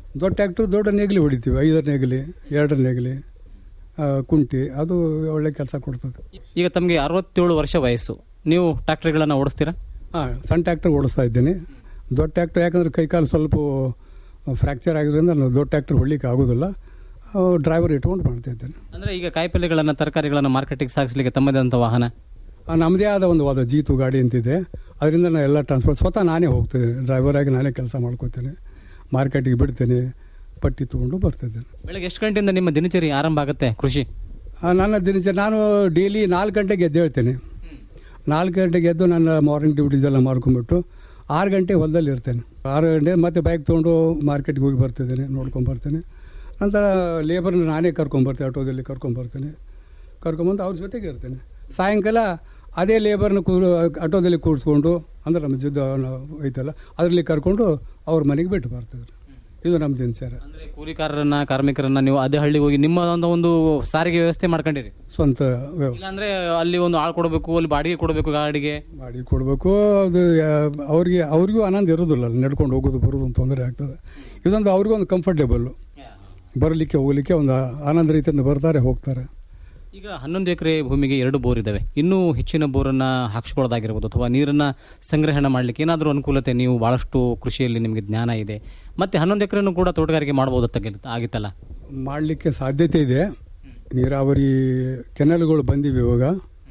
ದೊಡ್ಡ ಟ್ಯಾಕ್ಟ್ರು ದೊಡ್ಡ ನೇಗಿಲಿ ಹೊಡಿತೀವಿ ಐದರ ನೇಗಿಲಿ ಎರಡರ ನೇಗಿಲಿ ಆ, ಕುಂಟಿ ಅದು ಒಳ್ಳೆ ಕೆಲಸ ಕೊಡ್ತದೆ ಈಗ ತಮಗೆ ಅರವತ್ತೇಳು ವರ್ಷ ವಯಸ್ಸು ನೀವು ಟ್ರ್ಯಾಕ್ಟರ್ಗಳನ್ನು ಓಡಿಸ್ತೀರಾ ಹಾಂ ಸಣ್ಣ ಟ್ಯಾಕ್ಟರ್ ಓಡಿಸ್ತಾ ಇದ್ದೀನಿ ದೊಡ್ಡ ಟ್ಯಾಕ್ಟರ್ ಯಾಕಂದ್ರೆ ಕೈಕಾಲು ಸ್ವಲ್ಪ ಫ್ರ್ಯಾಕ್ಚರ್ ಆಗಿರೋದ್ರಿಂದ ನಾನು ದೊಡ್ಡ ಟ್ಯಾಕ್ಟರ್ ಹೊಡ್ಲಿಕ್ಕೆ ಆಗೋದಿಲ್ಲ ಡ್ರೈವರ್ ಇಟ್ಕೊಂಡು ಮಾಡ್ತಾ ಇದ್ದೇನೆ ಅಂದರೆ ಈಗ ಕಾಯಿಪಲ್ಯಗಳನ್ನು ತರಕಾರಿಗಳನ್ನು ಮಾರ್ಕೆಟಿಗೆ ಸಾಗಿಸಲಿಕ್ಕೆ ತಮ್ಮದೇ ವಾಹನ ಆ, ನಮ್ಮದೇ ಆದ ಒಂದು ವಾದ ಜೀತು ಗಾಡಿ ಅಂತಿದೆ ಅದರಿಂದ ನಾನು ಎಲ್ಲ ಟ್ರಾನ್ಸ್ಪೋರ್ಟ್ ಸ್ವತಃ ನಾನೇ ಹೋಗ್ತೇನೆ ಡ್ರೈವರ್ ಆಗಿ ನಾನೇ ಕೆಲಸ ಮಾಡ್ಕೋತೇನೆ ಮಾರ್ಕೆಟಿಗೆ ಬಿಡ್ತೇನೆ ಪಟ್ಟಿ ತೊಗೊಂಡು ಬರ್ತಿದ್ದೇನೆ ಬೆಳಗ್ಗೆ ಎಷ್ಟು ಗಂಟೆಯಿಂದ ನಿಮ್ಮ ದಿನಚರಿ ಆರಂಭ ಆಗುತ್ತೆ ಕೃಷಿ ಆ, ನನ್ನ ದಿನಚರಿ ನಾನು ಡೈಲಿ ನಾಲ್ಕು ಗಂಟೆಗೆ ಎದ್ದು ಹೇಳ್ತೇನೆ ನಾಲ್ಕು ಗಂಟೆಗೆ ಎದ್ದು ನನ್ನ ಮಾರ್ನಿಂಗ್ ಡ್ಯೂಟೀಸ್ ಎಲ್ಲ ಮಾಡ್ಕೊಂಬಿಟ್ಟು ಆರು ಗಂಟೆ ಹೊಲದಲ್ಲಿ ಇರ್ತೇನೆ ಆರು ಗಂಟೆ ಮತ್ತೆ ಬೈಕ್ ತೊಗೊಂಡು ಮಾರ್ಕೆಟ್ಗೆ ಹೋಗಿ ಬರ್ತಿದ್ದೇನೆ ನೋಡ್ಕೊಂಡು ಬರ್ತೇನೆ ನಂತರ ಲೇಬರ್ನ ನಾನೇ ಕರ್ಕೊಂಬರ್ತೇನೆ ಆಟೋದಲ್ಲಿ ಕರ್ಕೊಂಬರ್ತೇನೆ ಕರ್ಕೊಂಬಂದು ಅವ್ರ ಜೊತೆಗೆ ಇರ್ತೇನೆ ಸಾಯಂಕಾಲ ಅದೇ ಲೇಬರ್ನ ಕೂರು ಆಟೋದಲ್ಲಿ ಕೂರಿಸ್ಕೊಂಡು ಅಂದ್ರೆ ನಮ್ಮ ಜೊತೆ ಐತಲ್ಲ ಅದರಲ್ಲಿ ಕರ್ಕೊಂಡು ಅವ್ರ ಮನೆಗೆ ಬಿಟ್ಟು ಬರ್ತಿದ್ರು ಇದು ನಮ್ಮ ದಿನಚರ್ಯ ಕೂಲಿಕಾರರನ್ನ ಕಾರ್ಮಿಕರನ್ನ ನೀವು ಅದೇ ಹಳ್ಳಿಗೆ ಹೋಗಿ ನಿಮ್ಮ ಒಂದು ಒಂದು ಸಾರಿಗೆ ವ್ಯವಸ್ಥೆ ಮಾಡ್ಕೊಂಡಿರಿ ಸ್ವಂತ ವ್ಯವಸ್ಥೆ ಇಲ್ಲಾಂದ್ರೆ ಅಲ್ಲಿ ಒಂದು ಆಳು ಕೊಡಬೇಕು ಅಲ್ಲಿ ಬಾಡಿಗೆ ಕೊಡಬೇಕು ಗಾಡಿಗೆ ಬಾಡಿಗೆ ಕೊಡಬೇಕು ಅದು ಯಾ- ಅವ್ರಿಗೆ ಅವ್ರಿಗೂ ಆನಂದ ಇರೋದಿಲ್ಲ ಅಲ್ಲಿ ನಡ್ಕೊಂಡು ಹೋಗೋದು ಬರೋದು ಒಂದು ತೊಂದರೆ ಆಗ್ತದೆ ಇದೊಂದು ಅವ್ರಿಗೂ ಒಂದು ಕಂಫರ್ಟೇಬಲ್ಲು ಬರಲಿಕ್ಕೆ ಹೋಗಲಿಕ್ಕೆ ಒಂದು ಆನಂದ ರೀತಿಯಿಂದ ಬರ್ತಾರೆ ಹೋಗ್ತಾರೆ ಈಗ ಹನ್ನೊಂದು ಎಕರೆ ಭೂಮಿಗೆ ಎರಡು ಬೋರ್ ಇದಾವೆ ಇನ್ನೂ ಹೆಚ್ಚಿನ ಬೋರನ್ನ ಹಾಕ್ಸ್ಕೊಳ್ಳೋದಾಗಿರ್ಬೋದು ಅಥವಾ ನೀರನ್ನ ಸಂಗ್ರಹಣೆ ಮಾಡಲಿಕ್ಕೆ ಏನಾದರೂ ಅನುಕೂಲತೆ ನೀವು ಬಹಳಷ್ಟು ಕೃಷಿಯಲ್ಲಿ ನಿಮಗೆ ಜ್ಞಾನ ಇದೆ ಮತ್ತೆ ಹನ್ನೊಂದು ಎಕರೆನೂ ಕೂಡ ತೋಟಗಾರಿಕೆ ಮಾಡಬಹುದು ಆಗಿತ್ತಲ್ಲ ಮಾಡಲಿಕ್ಕೆ ಸಾಧ್ಯತೆ ಇದೆ ನೀರಾವರಿ ಕೆನಲ್ಗಳು ಬಂದಿವೆ ಇವಾಗ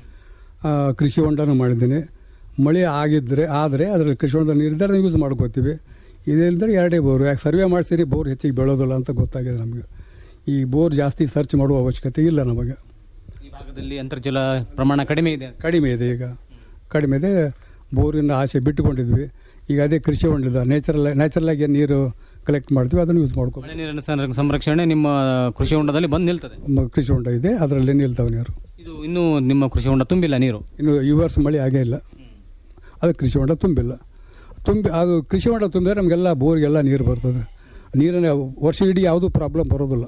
ಆ, ಕೃಷಿ ಹೊಂಡನೂ ಮಾಡಿದ್ದೀನಿ ಮಳೆ ಆಗಿದ್ದರೆ ಆದರೆ ಅದರಲ್ಲಿ ಕೃಷಿ ಹೊಂಡ ನೀರಿದ್ದರೆ ಯೂಸ್ ಮಾಡ್ಕೋತೀವಿ ಇದಿಲ್ಲದ್ರೆ ಎರಡೇ ಬೋರು ಯಾಕೆ ಸರ್ವೆ ಮಾಡಿಸಿರಿ ಬೋರ್ ಹೆಚ್ಚಿಗೆ ಬೆಳೋದಿಲ್ಲ ಅಂತ ಗೊತ್ತಾಗಿದೆ ನಮಗೆ ಈ ಬೋರ್ ಜಾಸ್ತಿ ಸರ್ಚ್ ಮಾಡುವ ಅವಶ್ಯಕತೆ ಇಲ್ಲ ನಮಗೆ ಈ ಭಾಗದಲ್ಲಿ ಅಂತರ್ಜಲ ಪ್ರಮಾಣ ಕಡಿಮೆ ಇದೆ ಕಡಿಮೆ ಇದೆ ಈಗ ಕಡಿಮೆ ಇದೆ ಬೋರಿನ ಆಸೆ ಬಿಟ್ಟುಕೊಂಡಿದ್ವಿ ಈಗ ಅದೇ ಕೃಷಿ ಹೊಂಡದ ನ್ಯಾಚುರಲ್ ನ್ಯಾಚುರಲ್ ಆಗಿ ನೀರು ಕಲೆಕ್ಟ್ ಮಾಡ್ತೀವಿ ಅದನ್ನು ಯೂಸ್ ಮಾಡ್ಕೊ ಮಳೆ ನೀರಿನ ಸಂರ- ಸಂರಕ್ಷಣೆ ನಿಮ್ಮ ಕೃಷಿ ಹೊಂಡದಲ್ಲಿ ಬಂದು ನಿಲ್ತದೆ ಮ- ಕೃಷಿ ಹೊಂಡ ಇದೆ ಅದರಲ್ಲಿ ನಿಲ್ತಾವೆ ನೀರು ಇದು ಇನ್ನೂ ನಿಮ್ಮ ಕೃಷಿ ಹೊಂಡ ತುಂಬಿಲ್ಲ ನೀರು ಇನ್ನು ಈ ವರ್ಷ ಮಳೆ ಆಗೇ ಇಲ್ಲ ಅದು ಕೃಷಿ ಹೊಂಡ ತುಂಬಿಲ್ಲ ತುಂಬಿ ಅದು ಕೃಷಿ ಹೊಂಡ ತುಂಬಿದ್ರೆ ನಮಗೆಲ್ಲ ಬೋರಿಗೆಲ್ಲ ನೀರು ಬರ್ತದೆ ನೀರಿನ ವರ್ಷ ಇಡೀ ಯಾವುದೂ ಪ್ರಾಬ್ಲಮ್ ಬರೋದಿಲ್ಲ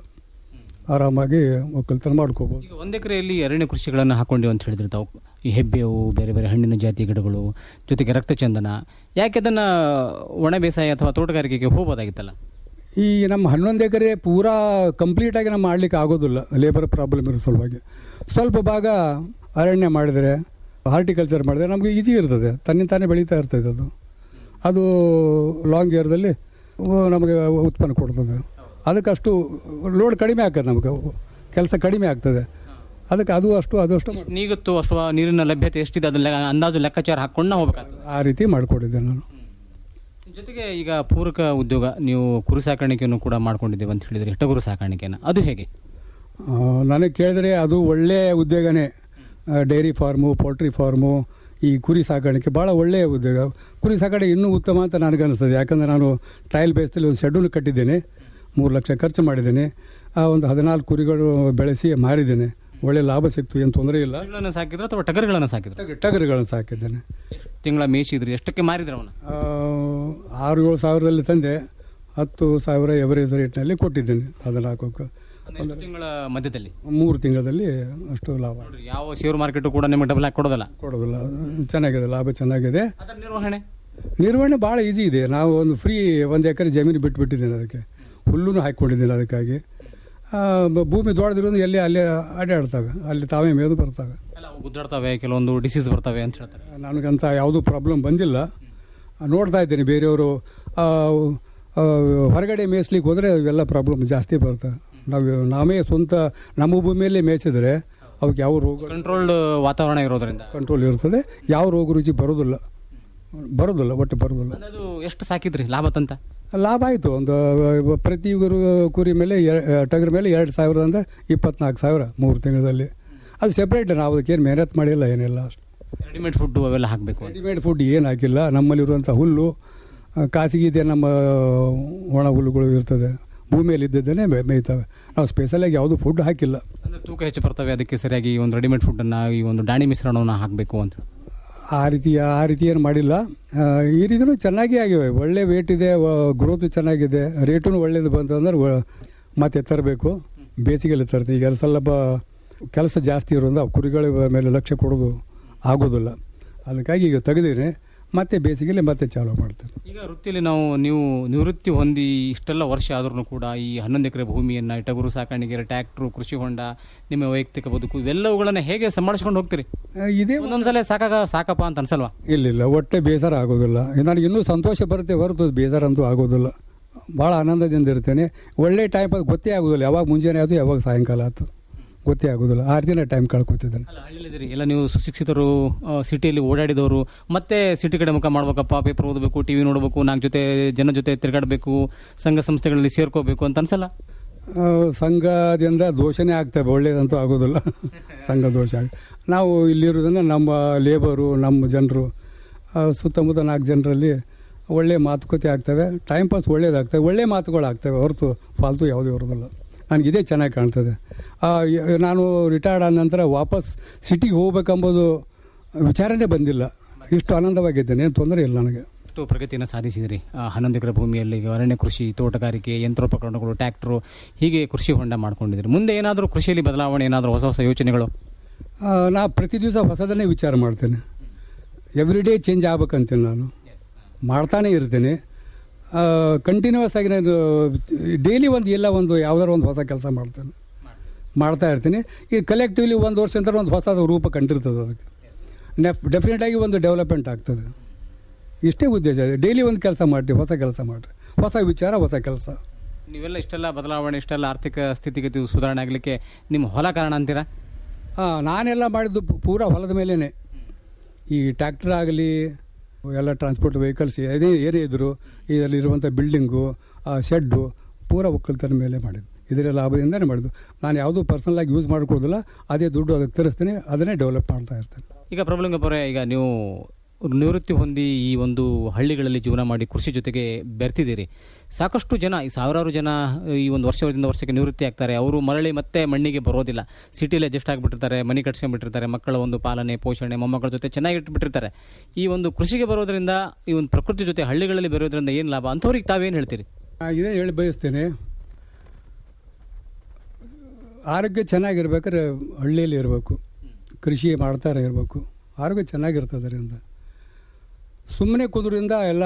ಆರಾಮಾಗಿ ಒಕ್ಕಲ್ತನ ಮಾಡ್ಕೋಬೋದು ಈಗ ಒಂದು ಎಕರೆಯಲ್ಲಿ ಅರಣ್ಯ ಕೃಷಿಗಳನ್ನು ಹಾಕೊಂಡಿವಿ ಅಂತ ಹೇಳಿದ್ರೆ ತಾವು ಈ ಹೆಬ್ಬೇವು ಬೇರೆ ಬೇರೆ ಹಣ್ಣಿನ ಜಾತಿ ಗಿಡಗಳು ಜೊತೆಗೆ ರಕ್ತಚಂದನ ಯಾಕೆ ಅದನ್ನ ಒಣ ಬೇಸಾಯ ಅಥವಾ ತೋಟಗಾರಿಕೆಗೆ ಹೋಗ್ಬೋದಾಗಿತ್ತಲ್ಲ ಈ ನಮ್ಮ ಹನ್ನೊಂದು ಎಕರೆ ಪೂರಾ ಕಂಪ್ಲೀಟಾಗಿ ನಾವು ಮಾಡಲಿಕ್ಕೆ ಆಗೋದಿಲ್ಲ ಲೇಬರ್ ಪ್ರಾಬ್ಲಮ್ ಇರೋ ಸಲುವಾಗಿ ಸ್ವಲ್ಪ ಭಾಗ ಅರಣ್ಯ ಮಾಡಿದರೆ ಹಾರ್ಟಿಕಲ್ಚರ್ ಮಾಡಿದರೆ ನಮಗೆ ಈಸಿ ಇರ್ತದೆ ತನ್ನಿಂದ ತಾನೇ ಬೆಳೀತಾ ಇರ್ತದೆ ಅದು ಅದು ಲಾಂಗ್ ಇಯರ್ದಲ್ಲಿ ನಮಗೆ ಉತ್ಪನ್ನ ಕೊಡ್ತದೆ ಅದಕ್ಕೆ ಅಷ್ಟು ಲೋಡ್ ಕಡಿಮೆ ಆಗ್ತದೆ ನಮಗೆ ಕೆಲಸ ಕಡಿಮೆ ಆಗ್ತದೆ ಅದಕ್ಕೆ ಅದು ಅಷ್ಟು ಅದು ಅಷ್ಟು ಮಾಡ್- ನೀಗತ್ತು ಅಥವಾ ನೀರಿನ ಲಭ್ಯತೆ ಎಷ್ಟಿದೆ ಅದನ್ನ ಲೆ- ಅಂದಾಜು ಲೆಕ್ಕಾಚಾರ ಹಾಕೊಂಡು ಹೋಗ್ಬೇಕಾಗ್ತದೆ ಆ ರೀತಿ ಮಾಡಿಕೊಟ್ಟಿದ್ದೆ ನಾನು ಜೊತೆಗೆ ಈಗ ಪೂರಕ ಉದ್ಯೋಗ ನೀವು ಕುರಿ ಸಾಕಾಣಿಕೆಯನ್ನು ಕೂಡ ಮಾಡ್ಕೊಂಡಿದ್ದೇವೆ ಅಂತ ಹೇಳಿದ್ರೆ ಹಿಟ್ಟಗುರು ಸಾಕಾಣಿಕೆನ ಅದು ಹೇಗೆ ಆ, ನನಗೆ ಕೇಳಿದ್ರೆ ಅದು ಒಳ್ಳೆಯ ಉದ್ಯೋಗನೇ ಡೈರಿ ಫಾರ್ಮು ಪೋಲ್ಟ್ರಿ ಫಾರ್ಮು ಈ ಕುರಿ ಸಾಕಾಣಿಕೆ ಭಾಳ ಒಳ್ಳೆಯ ಉದ್ಯೋಗ ಕುರಿ ಸಾಕಾಣಿಕೆ ಇನ್ನೂ ಉತ್ತಮ ಅಂತ ನನಗೆ ಅನಿಸ್ತದೆ ಯಾಕಂದರೆ ನಾನು ಟ್ರಯಲ್ ಬೇಸ್ದಲ್ಲಿ ಒಂದು ಶೆಡ್ಯೂಲ್ ಕಟ್ಟಿದ್ದೇನೆ ಮೂರು ಲಕ್ಷ ಖರ್ಚು ಮಾಡಿದ್ದೇನೆ ಆ ಒಂದು ಹದಿನಾಲ್ಕು ಕುರಿಗಳು ಬೆಳೆಸಿ ಮಾರಿದ್ದೇನೆ ಒಳ್ಳೆ ಲಾಭ ಸಿಕ್ತು ಏನು ತೊಂದರೆ ಇಲ್ಲ ಕುರಿಗಳನ್ನು ಸಾಕಿದ್ರೆ ಅಥವಾ ಟಗರುಗಳನ್ನು ಸಾಕಿದ್ರೆ ಟಗರುಗಳನ್ನು ಸಾಕಿದ್ದೇನೆ ತಿಂಗಳ ಮೇಯಿಸಿದ್ರಿ ಎಷ್ಟಕ್ಕೆ ಮಾರಿದ್ರೆ ಅವನ ಆ, ಆರು ಏಳು ಸಾವಿರದಲ್ಲಿ ತಂದೆ ಹತ್ತು ಸಾವಿರ ಎವರೇಜ್ ರೇಟ್ನಲ್ಲಿ ಕೊಟ್ಟಿದ್ದೇನೆ ಹದಿನಾಲ್ಕಕ್ಕೆ ಎಷ್ಟು ತಿಂಗಳ ಮಧ್ಯದಲ್ಲಿ ಮೂರು ತಿಂಗಳಲ್ಲಿ ಅಷ್ಟು ಲಾಭ ಯಾವ ಶೇರ್ ಮಾರ್ಕೆಟ್ ಕೂಡ ನಿಮಗೆ ಡಬಲ್ ಹಾಕಿ ಕೊಡೋದಲ್ಲ ಕೊಡೋದಿಲ್ಲ ಚೆನ್ನಾಗಿದೆ ಲಾಭ ಚೆನ್ನಾಗಿದೆ ಅದರ ನಿರ್ವಹಣೆ ನಿರ್ವಹಣೆ ಭಾಳ ಈಸಿ ಇದೆ ನಾವು ಒಂದು ಫ್ರೀ ಒಂದು ಎಕರೆ ಜಮೀನು ಬಿಟ್ಬಿಟ್ಟಿದ್ದೇನೆ ಅದಕ್ಕೆ ಹುಲ್ಲೂ ಹಾಕಿಕೊಂಡಿದ್ದೇನೆ ಅದಕ್ಕಾಗಿ ಆ, ಬ- ಭೂಮಿ ದೊಡ್ಡದಿರೋದು ಎಲ್ಲಿ ಅಲ್ಲೇ ಅಡ್ಡಾಡ್ತವೆ ಅಲ್ಲಿ ತಾವೇ ಮೇದು ಬರ್ತವೆ ಎಲ್ಲ ಅವು ಗುದ್ದಾಡ್ತವೆ ಕೆಲವೊಂದು ಡಿಸೀಸ್ ಬರ್ತವೆ ಅಂತ ಹೇಳ್ತಾರೆ ನನಗಂತ ಯಾವುದೂ ಪ್ರಾಬ್ಲಮ್ ಬಂದಿಲ್ಲ ನೋಡ್ತಾ ಇದ್ದೇನೆ ಬೇರೆಯವರು ಆ, ಆ, ಹೊರಗಡೆ ಮೇಯಿಸ್ಲಿಕ್ಕೆ ಹೋದರೆ ಇವೆಲ್ಲ ಪ್ರಾಬ್ಲಮ್ ಜಾಸ್ತಿ ಬರ್ತವೆ ನಾವು ನಾವೇ ಸ್ವಂತ ನಮ್ಮ ಭೂಮಿಯಲ್ಲೇ ಮೇಯಿಸಿದ್ರೆ ಅವಕ್ಕೆ ಯಾವ ರೋಗ ಕಂಟ್ರೋಲ್ಡ್ ವಾತಾವರಣ ಇರೋದ್ರಿಂದ ಕಂಟ್ರೋಲ್ ಇರ್ತದೆ ಯಾವ ರೋಗ ರುಚಿ ಬರೋದಿಲ್ಲ ಬರೋದಿಲ್ಲ ಒಟ್ಟು ಬರೋದಿಲ್ಲ ಅದು ಎಷ್ಟು ಸಾಕಿದ್ರಿ ಲಾಭ ತಂತ ಲಾಭ ಆಯಿತು ಒಂದು ಪ್ರತಿ ಗುರು ಕುರಿ ಮೇಲೆ ಟಗರ್ ಮೇಲೆ ಎರಡು ಸಾವಿರದಿಂದ ಇಪ್ಪತ್ನಾಲ್ಕು ಸಾವಿರ ಮೂರು ತಿಂಗಳಲ್ಲಿ ಅದು ಸೆಪ್ರೇಟ್ ನಾವು ಅದಕ್ಕೇನು ಮೆಹನತ್ ಮಾಡಿಲ್ಲ ಏನಿಲ್ಲ ಅಷ್ಟು ರೆಡಿಮೇಡ್ ಫುಡ್ ಅವೆಲ್ಲ ಹಾಕಬೇಕು ರೆಡಿಮೇಡ್ ಫುಡ್ ಏನು ಹಾಕಿಲ್ಲ ನಮ್ಮಲ್ಲಿರುವಂಥ ಹುಲ್ಲು ಆ, ಖಾಸಗಿ ಇದೆ ನಮ್ಮ ಒಣ ಹುಲ್ಲುಗಳು ಇರ್ತದೆ ಭೂಮಿಯಲ್ಲಿ ಇದ್ದಿದ್ದೇನೆ ಮೇ- ಮೇಯ್ತವೆ ನಾವು ಸ್ಪೆಷಲಾಗಿ ಯಾವುದು ಫುಡ್ ಹಾಕಿಲ್ಲ ಅಂದ್ರೆ ತೂಕ ಹೆಚ್ಚು ಬರ್ತವೆ ಅದಕ್ಕೆ ಸರಿಯಾಗಿ ಈ ಒಂದು ರೆಡಿಮೇಡ್ ಫುಡ್ಡನ್ನು ಈ ಒಂದು ದಾಣಿ ಮಿಶ್ರಣವನ್ನು ಹಾಕಬೇಕು ಅಂತ ಆ ರೀತಿ ಆ ರೀತಿ ಏನು ಮಾಡಿಲ್ಲ ಆ, ಈ ರೀತಿಯೂ ಚೆನ್ನಾಗಿ ಆಗಿವೆ ಒಳ್ಳೆ ವೇಟ್ ಇದೆ ಗ್ರೋತ್ ಚೆನ್ನಾಗಿದೆ ರೇಟು ಒಳ್ಳೇದು ಬಂತು ಅಂದ್ರೆ ವ- ಮತ್ತೆ ತರಬೇಕು ಬೇಸಿಗೆಯಲ್ಲಿ ತರ್ತೀವಿ ಈಗ ಸ್ವಲ್ಪ ಕೆಲಸ ಜಾಸ್ತಿ ಇರೋದ್ರಿಂದ ಕುರಿಗಳ ಮೇಲೆ ಲಕ್ಷ್ಯ ಕೊಡೋದು ಆಗೋದಿಲ್ಲ ಅದಕ್ಕಾಗಿ ಈಗ ತೆಗೆದಿನಿ ಮತ್ತೆ ಬೇಸಿಗೆಯಲ್ಲಿ ಮತ್ತೆ ಚಾಲೂ ಮಾಡ್ತೇನೆ ಈಗ ವೃತ್ತಿಯಲ್ಲಿ ನಾವು ನೀವು ನಿವೃತ್ತಿ ಹೊಂದಿ ಇಷ್ಟೆಲ್ಲ ವರ್ಷ ಆದ್ರೂ ಕೂಡ ಈ ಹನ್ನೊಂದು ಎಕರೆ ಭೂಮಿಯನ್ನು ಟಗರು ಸಾಕಾಣಿಕೆ ಟ್ರ್ಯಾಕ್ಟ್ರು ಕೃಷಿ ಹೊಂಡ ನಿಮ್ಮ ವೈಯಕ್ತಿಕ ಬದುಕು ಇವೆಲ್ಲವುಗಳನ್ನು ಹೇಗೆ ಸಂಭಾಳಿಸ್ಕೊಂಡು ಹೋಗ್ತೀರಿ ಇದೇ ಒಂದೊಂದ್ಸಲ ಸಾಕಾಗ ಸಾಕಪ್ಪ ಅಂತ ಅನ್ಸಲ್ವಾ ಇಲ್ಲ ಇಲ್ಲ ಒಟ್ಟೆ ಬೇಸರ ಆಗೋದಿಲ್ಲ ನನಗೆ ಇನ್ನೂ ಸಂತೋಷ ಬರುತ್ತೆ ಹೊರತು ಬೇಸರ ಅಂತೂ ಆಗೋದಿಲ್ಲ ಭಾಳ ಆನಂದದಿಂದ ಇರ್ತೇನೆ ಒಳ್ಳೆ ಟೈಮ್ ಅದು ಗೊತ್ತೇ ಆಗೋದಿಲ್ಲ ಯಾವಾಗ ಮುಂಜಾನೆ ಆಯ್ತು ಯಾವಾಗ ಸಾಯಂಕಾಲ ಆಯ್ತು ಗೊತ್ತೇ ಆಗೋದಿಲ್ಲ ಆರು ದಿನ ಟೈಮ್ ಕಳ್ಕೊತಿದ್ದೇನೆ ಹಳ್ಳಿಲಿದ್ದೀರಿ ಎಲ್ಲ ನೀವು ಸುಶಿಕ್ಷಿತರು ಆ, ಸಿಟಿಯಲ್ಲಿ ಓಡಾಡಿದವರು ಮತ್ತೆ ಸಿಟಿ ಕಡೆ ಮುಖ ಮಾಡ್ಬೇಕಪ್ಪ ಪೇಪರ್ ಓದಬೇಕು ಟಿವಿ ನೋಡಬೇಕು ನಾಲ್ಕು ಜೊತೆ ಜನ ಜೊತೆ ತಿರುಗಾಡಬೇಕು ಸಂಘ ಸಂಸ್ಥೆಗಳಲ್ಲಿ ಸೇರ್ಕೋಬೇಕು ಅಂತ ಅನ್ಸಲ್ಲ ಆ, ಸಂಘದಿಂದ ದೋಷನೇ ಆಗ್ತವೆ ಒಳ್ಳೇದಂತೂ ಆಗೋದಿಲ್ಲ ಸಂಘ ದೋಷ ಆಗ್- ನಾವು ಇಲ್ಲಿರೋದನ್ನ ನಮ್ಮ ಲೇಬರು ನಮ್ಮ ಜನರು ಸುತ್ತಮುತ್ತ ನಾಲ್ಕು ಜನರಲ್ಲಿ ಒಳ್ಳೆ ಮಾತುಕತೆ ಆಗ್ತವೆ ಟೈಮ್ ಪಾಸ್ ಒಳ್ಳೇದಾಗ್ತವೆ ಒಳ್ಳೆ ಮಾತುಗಳು ಆಗ್ತವೆ ಹೊರತು ಫಾಲ್ತು ಯಾವುದೂ ಇರೋದಿಲ್ಲ ನನಗೆ ಇದೇ ಚೆನ್ನಾಗಿ ಕಾಣ್ತದೆ ಆ, ಯ- ನಾನು ರಿಟೈರ್ಡ್ ಆದ ನಂತರ ವಾಪಸ್ ಸಿಟಿಗೆ ಹೋಗ್ಬೇಕೆಂಬುದು ವಿಚಾರನೇ ಬಂದಿಲ್ಲ ಇಷ್ಟು ಆನಂದವಾಗಿದ್ದೇನೆ ಏನು ತೊಂದರೆ ಇಲ್ಲ ನನಗೆ ಎಷ್ಟು ಪ್ರಗತಿಯನ್ನು ಸಾಧಿಸಿದಿರಿ ಆ, ಹನ್ನೊಂದು ಎಕರೆ ಭೂಮಿಯಲ್ಲಿ ಈಗ ಅರಣ್ಯ ಕೃಷಿ ತೋಟಗಾರಿಕೆ ಯಂತ್ರೋಪಕರಣಗಳು ಟ್ರ್ಯಾಕ್ಟ್ರು ಹೀಗೆ ಕೃಷಿ ಹೊಂಡ ಮಾಡ್ಕೊಂಡಿದ್ದೀರಿ ಮುಂದೆ ಏನಾದರೂ ಕೃಷಿಯಲ್ಲಿ ಬದಲಾವಣೆ ಏನಾದರೂ ಹೊಸ ಹೊಸ ಯೋಚನೆಗಳು ಆ, ನಾ ಪ್ರತಿ ದಿವಸ ಹೊಸದನ್ನೇ ವಿಚಾರ ಮಾಡ್ತೇನೆ ಎವ್ರಿ ಡೇ ಚೇಂಜ್ ಆಗ್ಬೇಕಂತೇನೆ ನಾನು ಮಾಡ್ತಾನೆ ಇರ್ತೇನೆ ಕಂಟಿನ್ಯೂಸ್ ಆಗಿ ನಾನು ಡೈಲಿ ಒಂದು ಎಲ್ಲ ಒಂದು ಯಾವ್ದಾರು ಒಂದು ಹೊಸ ಕೆಲಸ ಮಾಡ್ತೇನೆ ಮಾಡ್ತಾ ಇರ್ತೀನಿ ಈ ಕಲೆಕ್ಟಿವ್ಲಿ ಒಂದು ವರ್ಷ ನಂತರ ಒಂದು ಹೊಸ ರೂಪ ಕಂಡಿರ್ತದೆ ಅದಕ್ಕೆ ನೆಫ್ ಡೆಫಿನೆಟಾಗಿ ಒಂದು ಡೆವಲಪ್ಮೆಂಟ್ ಆಗ್ತದೆ ಇಷ್ಟೇ ಉದ್ದೇಶ ಡೈಲಿ ಒಂದು ಕೆಲಸ ಮಾಡಿರಿ ಹೊಸ ಕೆಲಸ ಮಾಡಿರಿ ಹೊಸ ವಿಚಾರ ಹೊಸ ಕೆಲಸ ನೀವೆಲ್ಲ ಇಷ್ಟೆಲ್ಲ ಬದಲಾವಣೆ ಇಷ್ಟೆಲ್ಲ ಆರ್ಥಿಕ ಸ್ಥಿತಿಗತಿ ಸುಧಾರಣೆ ಆಗಲಿಕ್ಕೆ ನಿಮ್ಮ ಹೊಲ ಕಾರಣ ಅಂತೀರಾ ಹಾಂ ನಾನೆಲ್ಲ ಮಾಡಿದ್ದು ಪು- ಪೂರಾ ಹೊಲದ ಮೇಲೇ ಈ ಟ್ಯಾಕ್ಟರ್ ಆಗಲಿ ಎಲ್ಲ ಟ್ರಾನ್ಸ್ಪೋರ್ಟ್ ವೆಹಿಕಲ್ಸ್ ಏನೇ ಏನೇ ಇದ್ದರು ಇದರಲ್ಲಿರುವಂಥ ಬಿಲ್ಡಿಂಗು ಶೆಡ್ಡು ಪೂರಾ ಒಕ್ಕಲ್ತನ ಮೇಲೆ ಮಾಡಿದ್ದು ಇದರ ಲಾಭದಿಂದನೇ ಮಾಡಿದ್ದು ನಾನು ಯಾವುದೂ ಪರ್ಸನಲಾಗಿ ಯೂಸ್ ಮಾಡ್ಕೊಳ್ಳೋದಿಲ್ಲ ಅದೇ ದುಡ್ಡು ಅದಕ್ಕೆ ತರಿಸ್ತೀನಿ ಅದನ್ನೇ ಡೆವಲಪ್ ಮಾಡ್ತಾ ಇರ್ತೇನೆ ಈಗ ಪ್ರಭುಲಿಂಗಪುರ ಈಗ ನೀವು ನಿವೃತ್ತಿ ಹೊಂದಿ ಈ ಒಂದು ಹಳ್ಳಿಗಳಲ್ಲಿ ಜೀವನ ಮಾಡಿ ಕೃಷಿ ಜೊತೆಗೆ ಬೆರ್ತಿದ್ದೀರಿ ಸಾಕಷ್ಟು ಜನ ಈ ಸಾವಿರಾರು ಜನ ಈ ಒಂದು ವರ್ಷದಿಂದ ವರ್ಷಕ್ಕೆ ನಿವೃತ್ತಿ ಆಗ್ತಾರೆ ಅವರು ಮರಳಿ ಮತ್ತೆ ಮಣ್ಣಿಗೆ ಬರೋದಿಲ್ಲ ಸಿಟಿಲಿ ಅಡ್ಜಸ್ಟ್ ಆಗಿಬಿಟ್ಟಿರ್ತಾರೆ ಮನೆ ಕಟ್ಸ್ಕೊಂಡ್ಬಿಟ್ಟಿರ್ತಾರೆ ಮಕ್ಕಳ ಒಂದು ಪಾಲನೆ ಪೋಷಣೆ ಮೊಮ್ಮಕ್ಕಳ ಜೊತೆ ಚೆನ್ನಾಗಿ ಇಟ್ಬಿಟ್ಟಿರ್ತಾರೆ ಈ ಒಂದು ಕೃಷಿಗೆ ಬರೋದ್ರಿಂದ ಈ ಒಂದು ಪ್ರಕೃತಿ ಜೊತೆ ಹಳ್ಳಿಗಳಲ್ಲಿ ಬರೋದ್ರಿಂದ ಏನು ಲಾಭ ಅಂಥವ್ರಿಗೆ ತಾವೇನು ಹೇಳ್ತೀರಿ ಆ, ಇದೇ ಹೇಳಿ ಬಯಸ್ತೇನೆ ಆರೋಗ್ಯ ಚೆನ್ನಾಗಿರ್ಬೇಕಾದ್ರೆ ಹಳ್ಳಿಯಲ್ಲಿ ಇರಬೇಕು ಕೃಷಿ ಮಾಡ್ತಾರೆ ಇರಬೇಕು ಆರೋಗ್ಯ ಚೆನ್ನಾಗಿರ್ತದೆ ಅದರಿಂದ ಸುಮ್ಮನೆ ಕುದುರಿಂದ ಎಲ್ಲ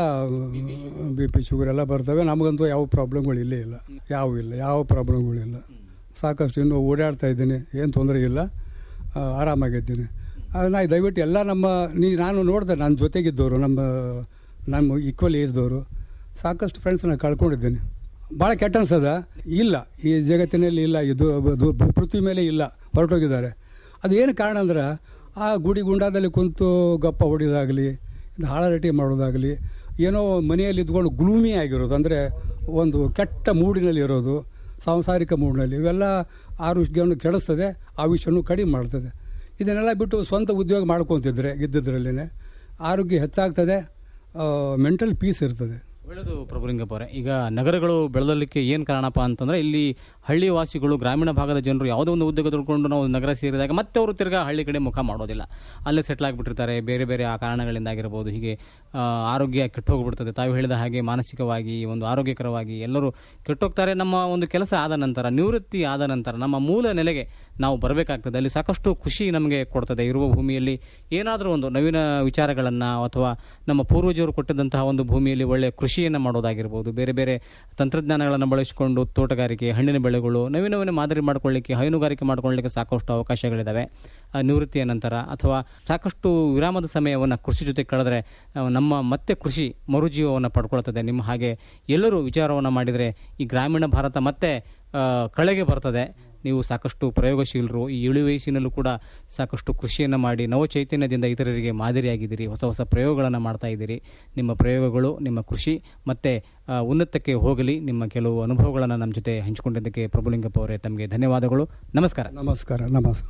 ಬಿ ಪಿ ಶುಗರ್ ಎಲ್ಲ ಬರ್ತವೆ ನಮಗಂತೂ ಯಾವ ಪ್ರಾಬ್ಲಮ್ಗಳು ಇಲ್ಲೇ ಇಲ್ಲ ಯಾವ ಇಲ್ಲ ಯಾವ ಪ್ರಾಬ್ಲಮ್ಗಳಿಲ್ಲ ಸಾಕಷ್ಟು ಇನ್ನೂ ಓಡಾಡ್ತಾ ಇದ್ದೀನಿ ಏನು ತೊಂದರೆ ಇಲ್ಲ ಆ, ಆರಾಮಾಗಿದ್ದೀನಿ ಅದು ನಾ ದಯವಿಟ್ಟು ಎಲ್ಲ ನಮ್ಮ ನೀ ನಾನು ನೋಡಿದೆ ನನ್ನ ಜೊತೆಗಿದ್ದವರು ನಮ್ಮ ನಮ್ಮ ಈಕ್ವಲ್ ಏಜ್ದವರು ಸಾಕಷ್ಟು ಫ್ರೆಂಡ್ಸ್ನ ಕಳ್ಕೊಂಡಿದ್ದೀನಿ ಭಾಳ ಕೆಟ್ಟ ಅನ್ಸದ ಇಲ್ಲ ಈ ಜಗತ್ತಿನಲ್ಲಿ ಇಲ್ಲ ಇದು ಅದು ಪೃಥ್ವಿ ಮೇಲೆ ಇಲ್ಲ ಹೊರಟೋಗಿದ್ದಾರೆ ಅದು ಏನು ಕಾರಣ ಅಂದ್ರೆ ಆ ಗುಡಿ ಗುಂಡಾದಲ್ಲಿ ಕುಂತು ಗಪ್ಪ ಹೊಡಿಯೋದಾಗಲಿ ಇದು ಹಾಳರಟಿ ಮಾಡೋದಾಗಲಿ ಏನೋ ಮನೆಯಲ್ಲಿ ಇದ್ಕೊಂಡು ಗ್ಲೂಮಿ ಆಗಿರೋದು ಅಂದರೆ ಒಂದು ಕೆಟ್ಟ ಮೂಡಿನಲ್ಲಿ ಇರೋದು ಸಾಂಸಾರಿಕ ಮೂಡಿನಲ್ಲಿ ಇವೆಲ್ಲ ಆರೋಗ್ಯವನ್ನು ಕೆಡಿಸ್ತದೆ ಆಯುಷ್ಯವನ್ನು ಕಡಿಮೆ ಮಾಡ್ತದೆ ಇದನ್ನೆಲ್ಲ ಬಿಟ್ಟು ಸ್ವಂತ ಉದ್ಯೋಗ ಮಾಡ್ಕೊತಿದ್ರೆ ಇದ್ದಿದ್ರಲ್ಲೇ ಆರೋಗ್ಯ ಹೆಚ್ಚಾಗ್ತದೆ ಮೆಂಟಲ್ ಪೀಸ್ ಇರ್ತದೆ ಒಳ್ಳೆಯದು ಪ್ರಭುಲಿಂಗಪ್ಪ ಅವರೇ ಈಗ ನಗರಗಳು ಬೆಳೆದಲಿಕ್ಕೆ ಏನು ಕಾರಣಪ್ಪ ಅಂತಂದರೆ ಇಲ್ಲಿ ಹಳ್ಳಿ ವಾಸಿಗಳು ಗ್ರಾಮೀಣ ಭಾಗದ ಜನರು ಯಾವುದೋ ಒಂದು ಉದ್ಯೋಗ ತಿಳ್ಕೊಂಡು ನಾವು ನಗರ ಸೇರಿದಾಗ ಮತ್ತೆ ಅವರು ತಿರ್ಗಾ ಹಳ್ಳಿ ಕಡೆ ಮುಖ ಮಾಡೋದಿಲ್ಲ ಅಲ್ಲೇ ಸೆಟ್ಲ್ ಆಗಿಬಿಟ್ಟಿರ್ತಾರೆ ಬೇರೆ ಬೇರೆ ಆ ಕಾರಣಗಳಿಂದ ಆಗಿರ್ಬೋದು ಹೀಗೆ ಆ, ಆರೋಗ್ಯ ಕೆಟ್ಟೋಗ್ಬಿಡ್ತದೆ ತಾವು ಹೇಳಿದ ಹಾಗೆ ಮಾನಸಿಕವಾಗಿ ಒಂದು ಆರೋಗ್ಯಕರವಾಗಿ ಎಲ್ಲರೂ ಕೆಟ್ಟೋಗ್ತಾರೆ ನಮ್ಮ ಒಂದು ಕೆಲಸ ಆದ ನಂತರ ನಿವೃತ್ತಿ ಆದ ನಂತರ ನಮ್ಮ ಮೂಲ ನೆಲೆಗೆ ನಾವು ಬರಬೇಕಾಗ್ತದೆ ಅಲ್ಲಿ ಸಾಕಷ್ಟು ಖುಷಿ ನಮಗೆ ಕೊಡ್ತದೆ ಇರುವ ಭೂಮಿಯಲ್ಲಿ ಏನಾದರೂ ಒಂದು ನವೀನ ವಿಚಾರಗಳನ್ನು ಅಥವಾ ನಮ್ಮ ಪೂರ್ವಜರು ಕೊಟ್ಟಿದ್ದಂತಹ ಒಂದು ಭೂಮಿಯಲ್ಲಿ ಒಳ್ಳೆಯ ಕೃಷಿಯನ್ನು ಮಾಡೋದಾಗಿರ್ಬೋದು ಬೇರೆ ಬೇರೆ ತಂತ್ರಜ್ಞಾನಗಳನ್ನು ಬಳಸಿಕೊಂಡು ತೋಟಗಾರಿಕೆ ಹಣ್ಣಿನ ಬೆಳೆಗಳು ನವೀನ ನವೀನ ಮಾದರಿ ಮಾಡ್ಕೊಳ್ಳಿಕ್ಕೆ ಹೈನುಗಾರಿಕೆ ಮಾಡ್ಕೊಳ್ಳಿಕ್ಕೆ ಸಾಕಷ್ಟು ಅವಕಾಶಗಳಿದ್ದಾವೆ ಆ, ನಿವೃತ್ತಿಯ ನಂತರ ಅಥವಾ ಸಾಕಷ್ಟು ವಿರಾಮದ ಸಮಯವನ್ನು ಕೃಷಿ ಜೊತೆ ಕಳೆದ್ರೆ ಆ, ನಮ್ಮ ಮತ್ತೆ ಕೃಷಿ ಮರುಜೀವವನ್ನು ಪಡ್ಕೊಳ್ತದೆ ನಿಮ್ಮ ಹಾಗೆ ಎಲ್ಲರೂ ವಿಚಾರವನ್ನು ಮಾಡಿದರೆ ಈ ಗ್ರಾಮೀಣ ಭಾರತ ಮತ್ತೆ ಆ, ಕಳೆಗೆ ಬರ್ತದೆ ನೀವು ಸಾಕಷ್ಟು ಪ್ರಯೋಗಶೀಲರು ಈ ಇಳಿ ವಯಸ್ಸಿನಲ್ಲೂ ಕೂಡ ಸಾಕಷ್ಟು ಕೃಷಿಯನ್ನು ಮಾಡಿ ನವ ಚೈತನ್ಯದಿಂದ ಇತರರಿಗೆ ಮಾದರಿಯಾಗಿದ್ದೀರಿ ಹೊಸ ಹೊಸ ಪ್ರಯೋಗಗಳನ್ನು ಮಾಡ್ತಾ ಇದ್ದೀರಿ ನಿಮ್ಮ ಪ್ರಯೋಗಗಳು ನಿಮ್ಮ ಕೃಷಿ ಮತ್ತೆ ಆ, ಉನ್ನತಕ್ಕೆ ಹೋಗಲಿ ನಿಮ್ಮ ಕೆಲವು ಅನುಭವಗಳನ್ನು ನಮ್ಮ ಜೊತೆ ಹಂಚಿಕೊಂಡಿದ್ದಕ್ಕೆ ಪ್ರಭುಲಿಂಗಪ್ಪ ಅವರೇ ತಮಗೆ ಧನ್ಯವಾದಗಳು ನಮಸ್ಕಾರ ನಮಸ್ಕಾರ ನಮಸ್ಕಾರ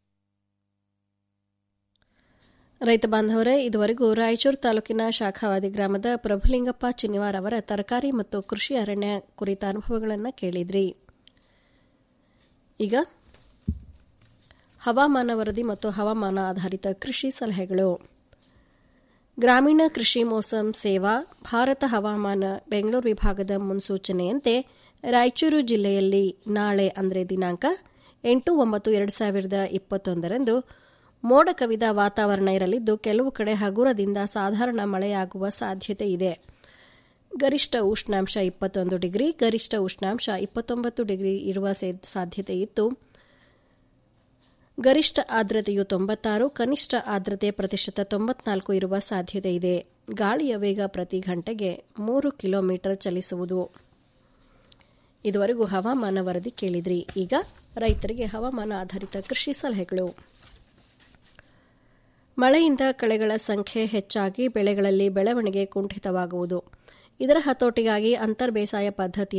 ರೈತ ಬಾಂಧವರೇ ಇದುವರೆಗೂ ರಾಯಚೂರು ತಾಲೂಕಿನ ಶಾಖಾವಾದಿ ಗ್ರಾಮದ ಪ್ರಭುಲಿಂಗಪ್ಪ ಚಿನ್ನಿವಾರ್ ಅವರ ತರಕಾರಿ ಮತ್ತು ಕೃಷಿ ಅರಣ್ಯ ಕುರಿತ ಅನುಭವಗಳನ್ನು ಕೇಳಿದ್ರಿ ಈಗ ಹವಾಮಾನ ವರದಿ ಮತ್ತು ಹವಾಮಾನ ಆಧಾರಿತ ಕೃಷಿ ಸಲಹೆಗಳು ಗ್ರಾಮೀಣ ಕೃಷಿ ಮೋಸಂ ಸೇವಾ ಭಾರತ ಹವಾಮಾನ ಬೆಂಗಳೂರು ವಿಭಾಗದ ಮುನ್ಸೂಚನೆಯಂತೆ ರಾಯಚೂರು ಜಿಲ್ಲೆಯಲ್ಲಿ ನಾಳೆ ಅಂದರೆ ದಿನಾಂಕ ಎಂಟು ಒಂಬತ್ತು ಎರಡು ಸಾವಿರದ ಇಪ್ಪತ್ತೊಂದರಂದು ಮೋಡ ಕವಿದ ವಾತಾವರಣ ಇರಲಿದ್ದು ಕೆಲವು ಕಡೆ ಹಗುರದಿಂದ ಸಾಧಾರಣ ಮಳೆಯಾಗುವ ಸಾಧ್ಯತೆ ಇದೆ ಗರಿಷ್ಠ ಉಷ್ಣಾಂಶ ಇಪ್ಪತ್ತೊಂದು ಡಿಗ್ರಿ ಗರಿಷ್ಠ ಉಷ್ಣಾಂಶ ಇಪ್ಪತ್ತೊಂಬತ್ತು ಡಿಗ್ರಿ ಇರುವ ಸಾಧ್ಯತೆ ಇತ್ತು ಗರಿಷ್ಠ ಆರ್ದ್ರತೆಯು ತೊಂಬತ್ತಾರು ಕನಿಷ್ಠ ಆರ್ದ್ರತೆ ಪ್ರತಿಶತ ತೊಂಬತ್ನಾಲ್ಕು ಇರುವ ಸಾಧ್ಯತೆ ಇದೆ ಗಾಳಿಯ ವೇಗ ಪ್ರತಿ ಗಂಟೆಗೆ ಮೂರು ಕಿಲೋಮೀಟರ್ ಚಲಿಸುವುದು ಇದುವರೆಗೂ ಹವಾಮಾನ ವರದಿ ಕೇಳಿದ್ರಿ ಈಗ ರೈತರಿಗೆ ಹವಾಮಾನ ಆಧಾರಿತ ಕೃಷಿ ಸಲಹೆಗಳು ಮಳೆಯಿಂದ ಕಳೆಗಳ ಸಂಖ್ಯೆ ಹೆಚ್ಚಾಗಿ ಬೆಳೆಗಳಲ್ಲಿ ಬೆಳವಣಿಗೆ ಕುಂಠಿತವಾಗುವುದು ಇದರ ಹತೋಟಿಗಾಗಿ ಅಂತರ್ ಬೇಸಾಯ ಪದ್ಧತಿ